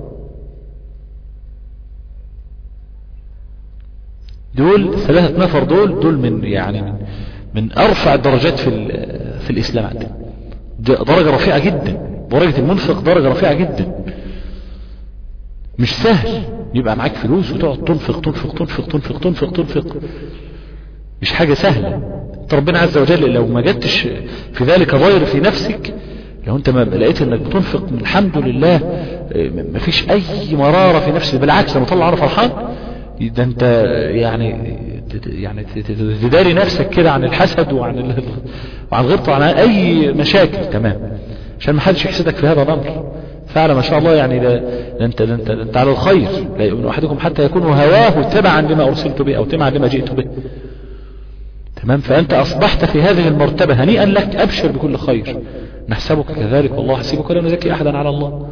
دول ثلاثة نفر دول دول من يعني من, من أرفع الدرجات في في الإسلام عندنا درجة رفيعة جدا درجة المنفق درجة رفيعة جدا مش سهل يبقى معاك فلوس وتقعد تنفق تنفق تنفق تنفق تنفق تنفق مش حاجة سهلة ربنا عز وجل لو ما جدتش في ذلك ضير في نفسك لو انت ما لقيت انك بتنفق الحمد لله ما فيش اي مرارة في نفسك بالعكس لما طلع انا فرحان ده انت يعني يعني تداري نفسك كده عن الحسد وعن وعن غبطه وعن اي مشاكل تمام عشان ما حدش يحسدك في هذا الامر فعلا ما شاء الله يعني ده انت ده انت, ده انت على الخير لا يؤمن احدكم حتى يكون هواه تبعا لما ارسلت به او تبعا لما جئت به تمام فانت اصبحت في هذه المرتبة هنيئا لك ابشر بكل خير نحسبك كذلك والله حسيبك ولا نزكي احدا على الله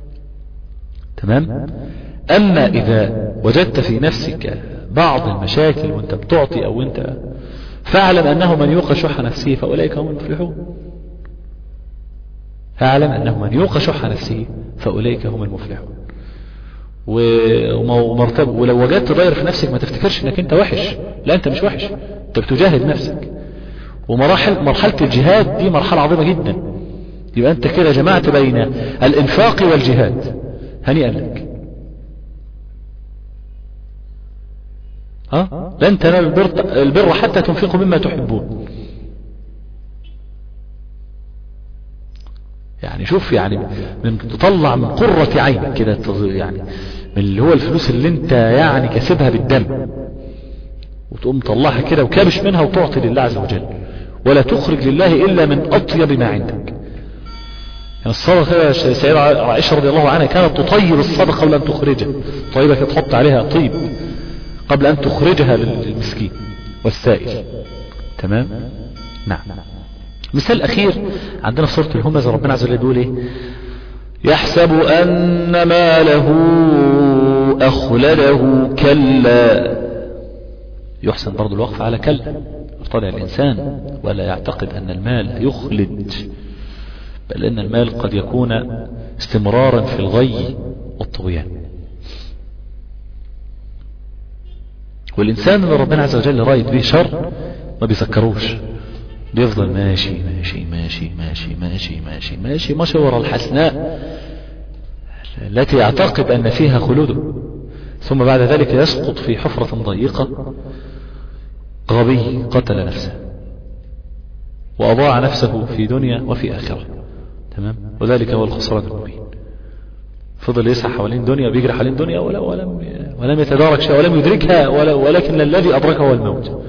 تمام اما اذا وجدت في نفسك بعض المشاكل وانت بتعطي او انت فاعلم انه من يوق شح نفسه فاولئك هم المفلحون فاعلم انه من يوق شح نفسه فاولئك هم المفلحون ومرتب ولو وجدت ضير في نفسك ما تفتكرش انك انت وحش لا انت مش وحش انت بتجاهد نفسك ومراحل مرحلة الجهاد دي مرحلة عظيمة جدا يبقى انت كده جمعت بين الانفاق والجهاد هنيئا لك ها لن تنال البر, البر حتى تنفقوا مما تحبون يعني شوف يعني من تطلع من قرة عينك كده يعني من اللي هو الفلوس اللي انت يعني كسبها بالدم وتقوم طلعها كده وكابش منها وتعطي لله عز وجل ولا تخرج لله الا من اطيب ما عندك يعني الصدقة سيدة عائشة رضي الله عنها كانت تطيب الصدقة قبل ان تخرجها طيبة كانت تحط عليها طيب قبل ان تخرجها للمسكين والسائل تمام نعم مثال اخير عندنا في سورة الهمزة ربنا عز وجل بيقول ايه يحسب ان ماله اخلده كلا يحسن برضو الوقف على كلا يطلع الانسان ولا يعتقد ان المال يخلد بل ان المال قد يكون استمرارا في الغي والطغيان والانسان اللي ربنا عز وجل رايد به شر ما بيذكروش بيفضل ماشي ماشي ماشي ماشي ماشي ماشي ماشي ماشي ورا الحسناء التي يعتقد أن فيها خلوده ثم بعد ذلك يسقط في حفرة ضيقة غبي قتل نفسه وأضاع نفسه في دنيا وفي آخرة تمام وذلك هو الخسران المبين فضل يسعى حوالين دنيا بيجري حوالين دنيا ولا ولم ولم يتدارك شيء ولم يدركها ولا ولكن الذي أدركه هو الموت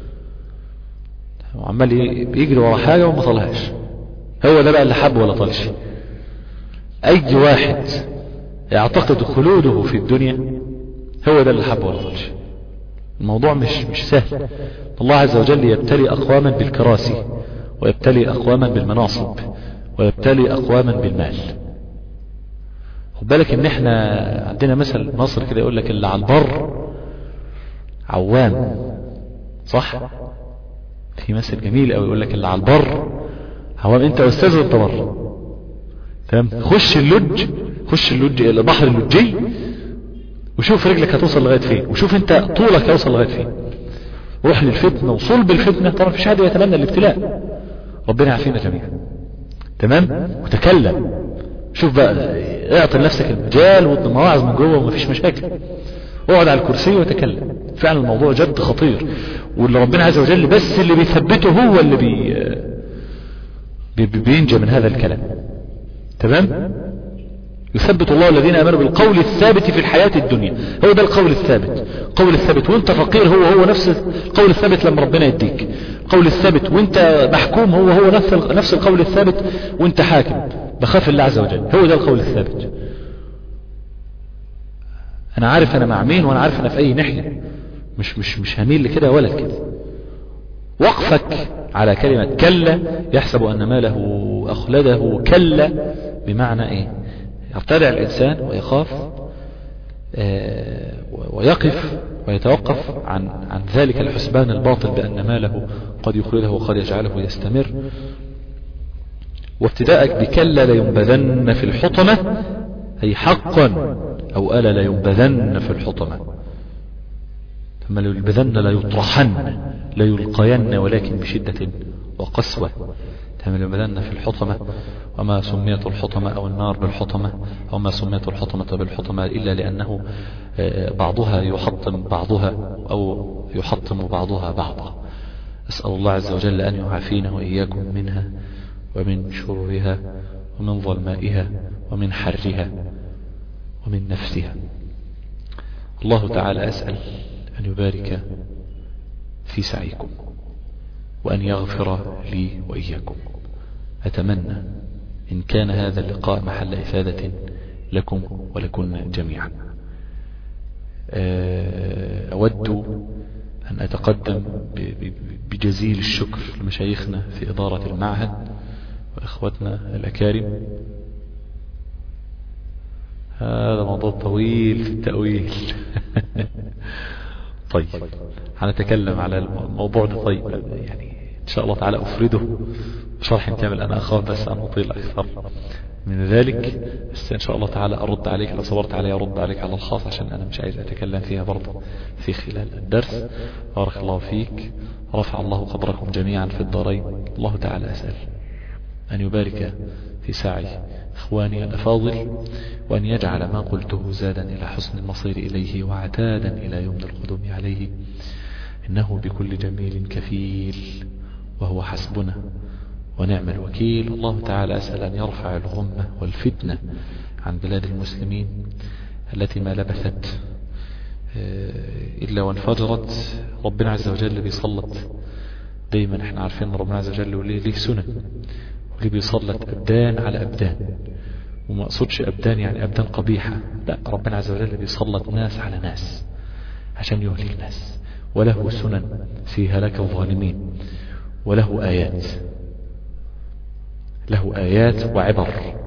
وعمال يجري ورا حاجة وما طلعش هو ده بقى اللي حب ولا طلش اي واحد يعتقد خلوده في الدنيا هو ده اللي حب ولا طلش الموضوع مش مش سهل الله عز وجل يبتلي اقواما بالكراسي ويبتلي اقواما بالمناصب ويبتلي اقواما بالمال خد بالك ان احنا عندنا مثل مصر كده يقول لك اللي على البر عوام صح في مثل جميل قوي يقول لك اللي على البر عوام انت استاذ وانت بر تمام خش اللج خش اللج... البحر اللجي وشوف رجلك هتوصل لغاية فين وشوف انت طولك هيوصل لغاية فين روح للفتنة وصلب الفتنة طبعا مفيش حد يتمنى الابتلاء ربنا يعافينا جميعا تمام وتكلم شوف بقى اعطي لنفسك المجال والمواعظ من جوه ومفيش مشاكل اقعد على الكرسي وتكلم فعلا الموضوع جد خطير واللي ربنا عز وجل بس اللي بيثبته هو اللي بي بي- بينجى من هذا الكلام تمام يثبت الله الذين امنوا بالقول الثابت في الحياة الدنيا هو ده القول الثابت القول الثابت وانت فقير هو هو نفس القول الثابت لما ربنا يديك القول الثابت وانت محكوم هو هو نفس نفس القول الثابت وانت حاكم بخاف الله عز وجل هو ده القول الثابت انا عارف انا مع مين وانا عارف انا في اي ناحية مش مش مش هميل لكده ولا لكده وقفك على كلمة كلا يحسب أن ماله أخلده كلا بمعنى إيه يرتدع الإنسان ويخاف آه، ويقف ويتوقف عن عن ذلك الحسبان الباطل بأن ماله قد يخلده وقد يجعله يستمر وابتداءك بكلا لينبذن في الحطمة أي حقا أو ألا لينبذن في الحطمة ثم ليلبذن ليطرحن ليلقين ولكن بشدة وقسوة ثم ليلبذن في الحطمة وما سميت الحطمة أو النار بالحطمة أو ما سميت الحطمة بالحطمة إلا لأنه آه، بعضها يحطم بعضها أو يحطم بعضها بعضا أسأل الله عز وجل أن يعافينا وإياكم منها ومن شرها ومن ظلمائها ومن حرها ومن نفسها الله تعالى أسأل أن يبارك في سعيكم وأن يغفر لي وإياكم أتمنى إن كان هذا اللقاء محل إفادة لكم ولكن جميعا آه، أود أن أتقدم ب- ب- بجزيل الشكر لمشايخنا في إدارة المعهد وإخوتنا الأكارم هذا موضوع طويل في التأويل طيب هنتكلم على الموضوع ده طيب يعني إن شاء الله تعالى أفرده شرح كامل أنا أخاف بس أن أطيل أكثر من ذلك بس إن شاء الله تعالى أرد عليك لو صبرت علي أرد عليك على الخاص عشان أنا مش عايز أتكلم فيها برضه في خلال الدرس بارك الله فيك رفع الله قدركم جميعا في الدارين الله تعالى أسأل أن يبارك في سعي إخواني الأفاضل وأن يجعل ما قلته زادا إلى حسن المصير إليه وعتادا إلى يوم القدوم عليه إنه بكل جميل كفيل وهو حسبنا ونعم الوكيل الله تعالى أسأل أن يرفع الغمة والفتنة عن بلاد المسلمين التي ما لبثت آه، إلا وانفجرت ربنا عز وجل بيسلط دايما احنا عارفين ان ربنا عز وجل وليه ليه سنن وليه بيسلط أبدان على أبدان وما أقصدش أبدان يعني أبدان قبيحة لا ربنا عز وجل بيسلط ناس على ناس عشان يهلك ناس وله سنن في هلاك الظالمين وله آيات له آيات وعبر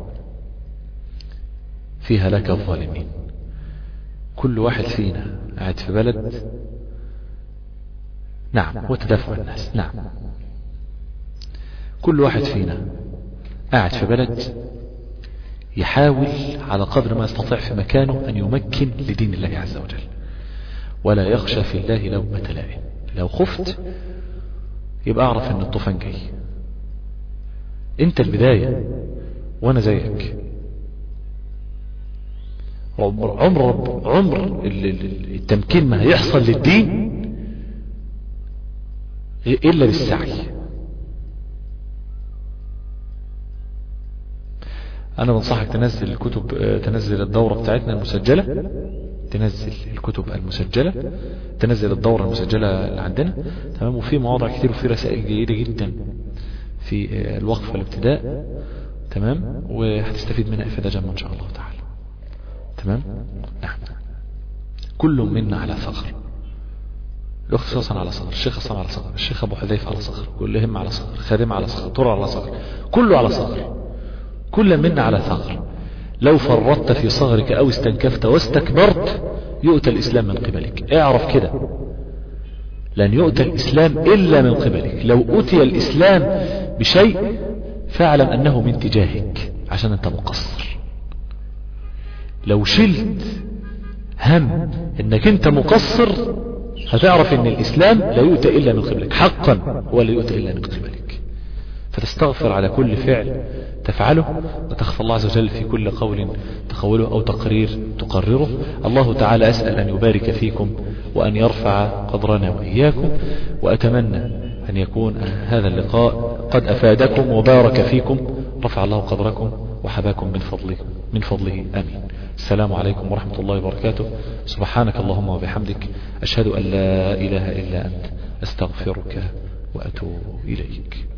في هلاك الظالمين كل واحد فينا قاعد في بلد نعم وتدافع الناس نعم كل واحد فينا قاعد في بلد يحاول على قدر ما يستطيع في مكانه أن يمكن لدين الله عز وجل ولا يخشى في الله لومة لائم لو خفت يبقى أعرف أن الطوفان جاي أنت البداية وأنا زيك عمر عمر عمر ال- ال- التمكين ما هيحصل للدين إلا بالسعي أنا بنصحك تنزل الكتب آه، تنزل الدورة بتاعتنا المسجلة تنزل الكتب المسجلة تنزل الدورة المسجلة اللي عندنا تمام وفي مواضع كتير وفي رسائل جيدة جدا في آه، الوقف والابتداء تمام وهتستفيد منها إفادة جامة إن شاء الله تعالى تمام نعم كل منا على ثغر الأخت صلصان على صغر الشيخ صلصان على صغر الشيخ أبو حذيفة على صغر كلهم على صغر خادم على صغر طرع على صغر كله على صغر كل منا على ثغر لو فرطت في صغرك أو استنكفت واستكبرت يؤتى الإسلام من قبلك اعرف كده لن يؤتى الإسلام إلا من قبلك لو أتي الإسلام بشيء فاعلم أنه من تجاهك عشان أنت مقصر لو شلت هم انك انت مقصر هتعرف ان الاسلام لا يؤتى الا من قبلك حقا هو لا يؤتى الا من قبلك فتستغفر على كل فعل تفعله وتخفى الله عز وجل في كل قول تقوله أو تقرير تقرره الله تعالى أسأل أن يبارك فيكم وأن يرفع قدرنا وإياكم وأتمنى أن يكون هذا اللقاء قد أفادكم وبارك فيكم رفع الله قدركم وحباكم من فضله من فضله آمين السلام عليكم ورحمة الله وبركاته سبحانك اللهم وبحمدك أشهد أن لا إله إلا أنت أستغفرك وأتوب إليك